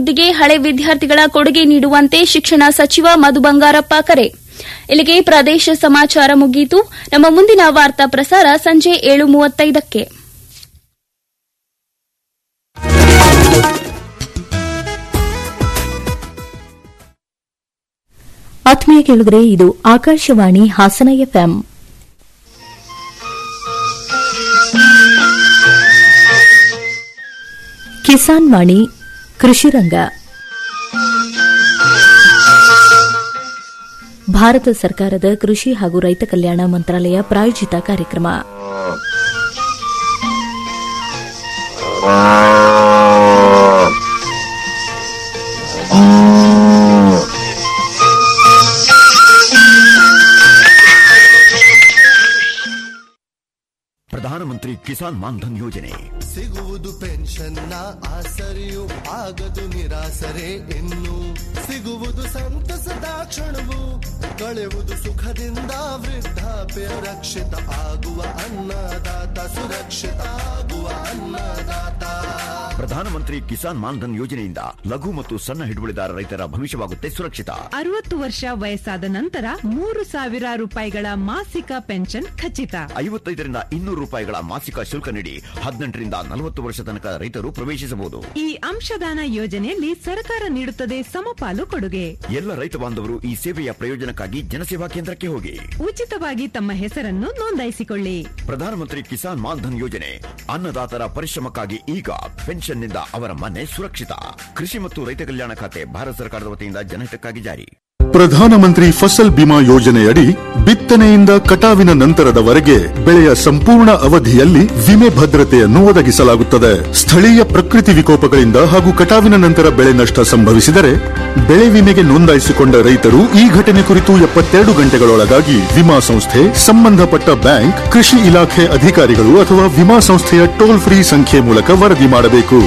ಅಭಿವೃದ್ಧಿಗೆ ಹಳೆ ವಿದ್ಯಾರ್ಥಿಗಳ ಕೊಡುಗೆ ನೀಡುವಂತೆ ಶಿಕ್ಷಣ ಸಚಿವ ಮಧು ಬಂಗಾರಪ್ಪ ಕರೆ ಇಲ್ಲಿಗೆ ಪ್ರದೇಶ ಸಮಾಚಾರ ಮುಗಿಯಿತು ನಮ್ಮ ಮುಂದಿನ ವಾರ್ತಾ ಪ್ರಸಾರ ಸಂಜೆ ಏಳು ಮೂವತ್ತೈದಕ್ಕೆ ಆತ್ಮೀಯ ಕೇಳುಗರೆ ಇದು ಆಕಾಶವಾಣಿ ಹಾಸನ ಎಫ್ಎಂ ಕಿಸಾನ್ ವಾಣಿ ಕೃಷಿರಂಗ ಭಾರತ ಸರ್ಕಾರದ ಕೃಷಿ ಹಾಗೂ ರೈತ ಕಲ್ಯಾಣ ಮಂತ್ರಾಲಯ ಪ್ರಾಯೋಜಿತ ಕಾರ್ಯಕ್ರಮ ಪ್ರಧಾನಮಂತ್ರಿ ಕಿಸಾನ್ ಮಾನ್ಧನ್ ಯೋಜನೆ ಸಿಗುವುದು ಪೆನ್ಷನ್ನ ಆಸರೆಯು ಆಗದು ನಿರಾಸರೆ ಇನ್ನು ಸಿಗುವುದು ಸಂತಸದ ಕ್ಷಣವು ಕಳೆಯುವುದು ಸುಖದಿಂದ ವೃದ್ಧಾಪ್ಯ ರಕ್ಷಿತ ಆಗುವ ಅನ್ನದಾತ ಸುರಕ್ಷಿತ ಆಗುವ ಅನ್ನದಾತ ಪ್ರಧಾನಮಂತ್ರಿ ಕಿಸಾನ್ ಮಾನ್ಧನ್ ಯೋಜನೆಯಿಂದ ಲಘು ಮತ್ತು ಸಣ್ಣ ಹಿಡುವಳಿದಾರ ರೈತರ ಭವಿಷ್ಯವಾಗುತ್ತೆ ಸುರಕ್ಷಿತ ಅರವತ್ತು ವರ್ಷ ವಯಸ್ಸಾದ ನಂತರ ಮೂರು ಸಾವಿರ ರೂಪಾಯಿಗಳ ಮಾಸಿಕ ಪೆನ್ಷನ್ ಖಚಿತ ಐವತ್ತೈದರಿಂದ ಇನ್ನೂರು ರೂಪಾಯಿಗಳ ಮಾಸಿಕ ಶುಲ್ಕ ನೀಡಿ ಹದಿನೆಂಟರಿಂದ ನಲವತ್ತು ವರ್ಷ ತನಕ ರೈತರು ಪ್ರವೇಶಿಸಬಹುದು ಈ ಅಂಶದಾನ ಯೋಜನೆಯಲ್ಲಿ ಸರ್ಕಾರ ನೀಡುತ್ತದೆ ಸಮಪಾಲು ಕೊಡುಗೆ ಎಲ್ಲ ರೈತ ಬಾಂಧವರು ಈ ಸೇವೆಯ ಪ್ರಯೋಜನಕ್ಕಾಗಿ ಜನಸೇವಾ ಕೇಂದ್ರಕ್ಕೆ ಹೋಗಿ ಉಚಿತವಾಗಿ ತಮ್ಮ ಹೆಸರನ್ನು ನೋಂದಾಯಿಸಿಕೊಳ್ಳಿ ಪ್ರಧಾನಮಂತ್ರಿ ಕಿಸಾನ್ ಮಾನ್ಧನ್ ಯೋಜನೆ ಅನ್ನದಾತರ ಪರಿಶ್ರಮಕ್ಕಾಗಿ ಈಗ ಪೆನ್ಷನ್ನಿಂದ ಅವರ ಮನೆ ಸುರಕ್ಷಿತ ಕೃಷಿ ಮತ್ತು ರೈತ ಕಲ್ಯಾಣ ಖಾತೆ ಭಾರತ ಸರ್ಕಾರದ ವತಿಯಿಂದ ಜನಹಿತಕ್ಕಾಗಿ ಜಾರಿ ಪ್ರಧಾನಮಂತ್ರಿ ಫಸಲ್ ಬಿಮಾ ಯೋಜನೆಯಡಿ ಬಿತ್ತನೆಯಿಂದ ಕಟಾವಿನ ನಂತರದವರೆಗೆ ಬೆಳೆಯ ಸಂಪೂರ್ಣ ಅವಧಿಯಲ್ಲಿ ವಿಮೆ ಭದ್ರತೆಯನ್ನು ಒದಗಿಸಲಾಗುತ್ತದೆ ಸ್ಥಳೀಯ ಪ್ರಕೃತಿ ವಿಕೋಪಗಳಿಂದ ಹಾಗೂ ಕಟಾವಿನ ನಂತರ ಬೆಳೆ ನಷ್ಟ ಸಂಭವಿಸಿದರೆ ಬೆಳೆ ವಿಮೆಗೆ ನೋಂದಾಯಿಸಿಕೊಂಡ ರೈತರು ಈ ಘಟನೆ ಕುರಿತು ಎಪ್ಪತ್ತೆರಡು ಗಂಟೆಗಳೊಳಗಾಗಿ ವಿಮಾ ಸಂಸ್ಥೆ ಸಂಬಂಧಪಟ್ಟ ಬ್ಯಾಂಕ್ ಕೃಷಿ ಇಲಾಖೆ ಅಧಿಕಾರಿಗಳು ಅಥವಾ ವಿಮಾ ಸಂಸ್ಥೆಯ ಟೋಲ್ ಫ್ರೀ ಸಂಖ್ಯೆ ಮೂಲಕ ವರದಿ ಮಾಡಬೇಕು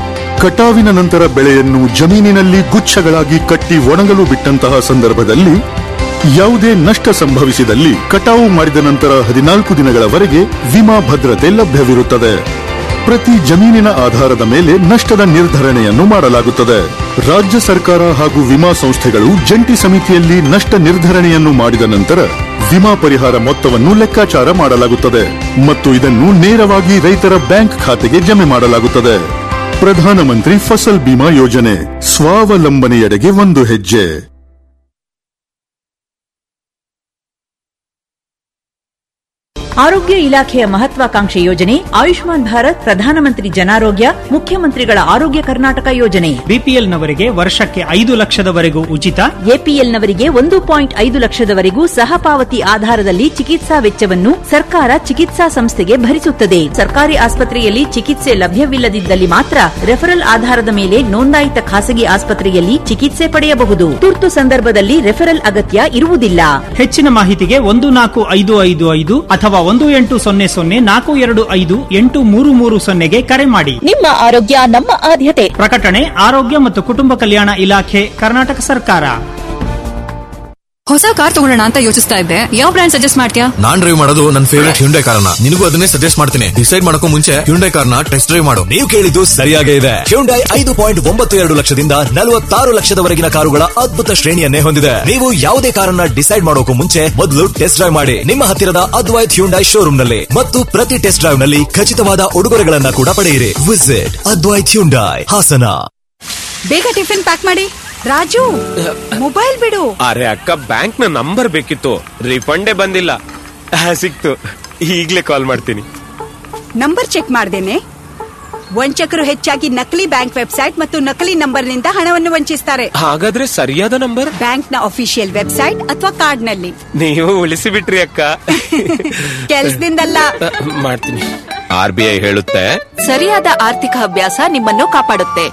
ಕಟಾವಿನ ನಂತರ ಬೆಳೆಯನ್ನು ಜಮೀನಿನಲ್ಲಿ ಗುಚ್ಛಗಳಾಗಿ ಕಟ್ಟಿ ಒಣಗಲು ಬಿಟ್ಟಂತಹ ಸಂದರ್ಭದಲ್ಲಿ ಯಾವುದೇ ನಷ್ಟ ಸಂಭವಿಸಿದಲ್ಲಿ ಕಟಾವು ಮಾಡಿದ ನಂತರ ಹದಿನಾಲ್ಕು ದಿನಗಳವರೆಗೆ ವಿಮಾ ಭದ್ರತೆ ಲಭ್ಯವಿರುತ್ತದೆ ಪ್ರತಿ ಜಮೀನಿನ ಆಧಾರದ ಮೇಲೆ ನಷ್ಟದ ನಿರ್ಧರಣೆಯನ್ನು ಮಾಡಲಾಗುತ್ತದೆ ರಾಜ್ಯ ಸರ್ಕಾರ ಹಾಗೂ ವಿಮಾ ಸಂಸ್ಥೆಗಳು ಜಂಟಿ ಸಮಿತಿಯಲ್ಲಿ ನಷ್ಟ ನಿರ್ಧರಣೆಯನ್ನು ಮಾಡಿದ ನಂತರ ವಿಮಾ ಪರಿಹಾರ ಮೊತ್ತವನ್ನು ಲೆಕ್ಕಾಚಾರ ಮಾಡಲಾಗುತ್ತದೆ ಮತ್ತು ಇದನ್ನು ನೇರವಾಗಿ ರೈತರ ಬ್ಯಾಂಕ್ ಖಾತೆಗೆ ಜಮೆ ಮಾಡಲಾಗುತ್ತದೆ ಪ್ರಧಾನಮಂತ್ರಿ ಫಸಲ್ ಬಿಮಾ ಯೋಜನೆ ಸ್ವಾವಲಂಬನೆಯೆಡೆಗೆ ಒಂದು ಹೆಜ್ಜೆ ಆರೋಗ್ಯ ಇಲಾಖೆಯ ಮಹತ್ವಾಕಾಂಕ್ಷೆ ಯೋಜನೆ ಆಯುಷ್ಮಾನ್ ಭಾರತ್ ಪ್ರಧಾನಮಂತ್ರಿ ಜನಾರೋಗ್ಯ ಮುಖ್ಯಮಂತ್ರಿಗಳ ಆರೋಗ್ಯ ಕರ್ನಾಟಕ ಯೋಜನೆ ಬಿಪಿಎಲ್ನವರಿಗೆ ವರ್ಷಕ್ಕೆ ಐದು ಲಕ್ಷದವರೆಗೂ ಉಚಿತ ಎಪಿಎಲ್ನವರಿಗೆ ಒಂದು ಪಾಯಿಂಟ್ ಐದು ಲಕ್ಷದವರೆಗೂ ಸಹಪಾವತಿ ಆಧಾರದಲ್ಲಿ ಚಿಕಿತ್ಸಾ ವೆಚ್ಚವನ್ನು ಸರ್ಕಾರ ಚಿಕಿತ್ಸಾ ಸಂಸ್ಥೆಗೆ ಭರಿಸುತ್ತದೆ ಸರ್ಕಾರಿ ಆಸ್ಪತ್ರೆಯಲ್ಲಿ ಚಿಕಿತ್ಸೆ ಲಭ್ಯವಿಲ್ಲದಿದ್ದಲ್ಲಿ ಮಾತ್ರ ರೆಫರಲ್ ಆಧಾರದ ಮೇಲೆ ನೋಂದಾಯಿತ ಖಾಸಗಿ ಆಸ್ಪತ್ರೆಯಲ್ಲಿ ಚಿಕಿತ್ಸೆ ಪಡೆಯಬಹುದು ತುರ್ತು ಸಂದರ್ಭದಲ್ಲಿ ರೆಫರಲ್ ಅಗತ್ಯ ಇರುವುದಿಲ್ಲ ಹೆಚ್ಚಿನ ಮಾಹಿತಿಗೆ ಒಂದು ನಾಲ್ಕು ಐದು ಐದು ಐದು ಅಥವಾ ಒಂದು ಎಂಟು ಸೊನ್ನೆ ಸೊನ್ನೆ ನಾಲ್ಕು ಎರಡು ಐದು ಎಂಟು ಮೂರು ಮೂರು ಸೊನ್ನೆಗೆ ಕರೆ ಮಾಡಿ ನಿಮ್ಮ ಆರೋಗ್ಯ ನಮ್ಮ ಆದ್ಯತೆ ಪ್ರಕಟಣೆ ಆರೋಗ್ಯ ಮತ್ತು ಕುಟುಂಬ ಕಲ್ಯಾಣ ಇಲಾಖೆ ಕರ್ನಾಟಕ ಸರ್ಕಾರ ಹೊಸ ಕಾರ್ ತಗೊಳ್ಳೋಣ ಅಂತ ಯೋಚಿಸ್ತಾ ಇದ್ದೆ ಯಾವ ಬ್ರ್ಯಾಂಡ್ ಸಜೆಸ್ಟ್ ಮಾಡ್ತೀಯಾ ನಾನ್ ಡ್ರೈವ್ ಮಾಡೋದು ನನ್ನ ಫೇವರೇಟ್ ಹ್ಯುಂಡೈ ಕಾರನ್ನ ನಿನಗೂ ಅದನ್ನೇ ಸಜೆಸ್ಟ್ ಮಾಡ್ತೀನಿ ಡಿಸೈಡ್ ಮಾಡಕ್ಕೂ ಮುಂಚೆ ಹ್ಯುಂಡೈ ಕಾರ್ನ ಟೆಸ್ಟ್ ಡ್ರೈವ್ ಮಾಡು ನೀವು ಕೇಳಿದ್ದು ಸರಿಯಾಗೇ ಇದೆ ಹ್ಯುಂಡೈ ಐದು ಪಾಯಿಂಟ್ ಒಂಬತ್ತು ಎರಡು ಲಕ್ಷದಿಂದ ನಲವತ್ತಾರು ಲಕ್ಷದವರೆಗಿನ ಕಾರುಗಳ ಅದ್ಭುತ ಶ್ರೇಣಿಯನ್ನೇ ಹೊಂದಿದೆ ನೀವು ಯಾವುದೇ ಕಾರನ್ನ ಡಿಸೈಡ್ ಮಾಡೋಕು ಮುಂಚೆ ಮೊದಲು ಟೆಸ್ಟ್ ಡ್ರೈವ್ ಮಾಡಿ ನಿಮ್ಮ ಹತ್ತಿರದ ಅದ್ವೈತ್ ಹ್ಯುಂಡೈ ಶೋರೂಮ್ ನಲ್ಲಿ ಮತ್ತು ಪ್ರತಿ ಟೆಸ್ಟ್ ಡ್ರೈವ್ ನಲ್ಲಿ ಖಚಿತವಾದ ಉಡುಗೊರೆಗಳನ್ನ ಕೂಡ ಪಡೆಯಿರಿ ವಿಸಿಟ್ ಅದ್ವೈತ್ ಹ್ಯುಂಡೈ ಹಾಸನ ಬೇಗ ಟಿಫಿನ್ ಪ್ಯಾಕ್ ಮಾಡಿ ರಾಜು ಮೊಬೈಲ್ ಬಿಡು ಅರೆ ಅಕ್ಕ ಬ್ಯಾಂಕ್ ನ ನಂಬರ್ ಬೇಕಿತ್ತು ರಿಫಂಡೇ ಬಂದಿಲ್ಲ ಆ, ಸಿಕ್ತು ಈಗ್ಲೇ ಕಾಲ್ ಮಾಡ್ತೀನಿ ನಂಬರ್ ಚೆಕ್ ಮಾಡ್ದೇನೆ ವಂಚಕರು ಹೆಚ್ಚಾಗಿ ನಕಲಿ ಬ್ಯಾಂಕ್ ವೆಬ್ಸೈಟ್ ಮತ್ತು ನಕಲಿ ನಂಬರ್ನಿಂದ ಹಣವನ್ನು ವಂಚಿಸ್ತಾರೆ ಹಾಗಾದ್ರೆ ಸರಿಯಾದ ನಂಬರ್ ಬ್ಯಾಂಕ್ನ ಅಫಿಷಿಯಲ್ ವೆಬ್ಸೈಟ್ ಅಥವಾ ಕಾರ್ಡ್ನಲ್ಲಿ ನೀವು ಉಳಿಸಿ ಬಿಟ್ರಿ ಅಕ್ಕ ಕೆಲ್ಸದಿಂದಲ್ಲ ಆ, ಮಾಡ್ತೀನಿ ಆರ್ ಬಿ ಐ ಹೇಳುತ್ತೆ ಸರಿಯಾದ ಆರ್ಥಿಕ ಅಭ್ಯಾಸ ನಿಮ್ಮನ್ನು ಕಾಪಾಡುತ್ತೆ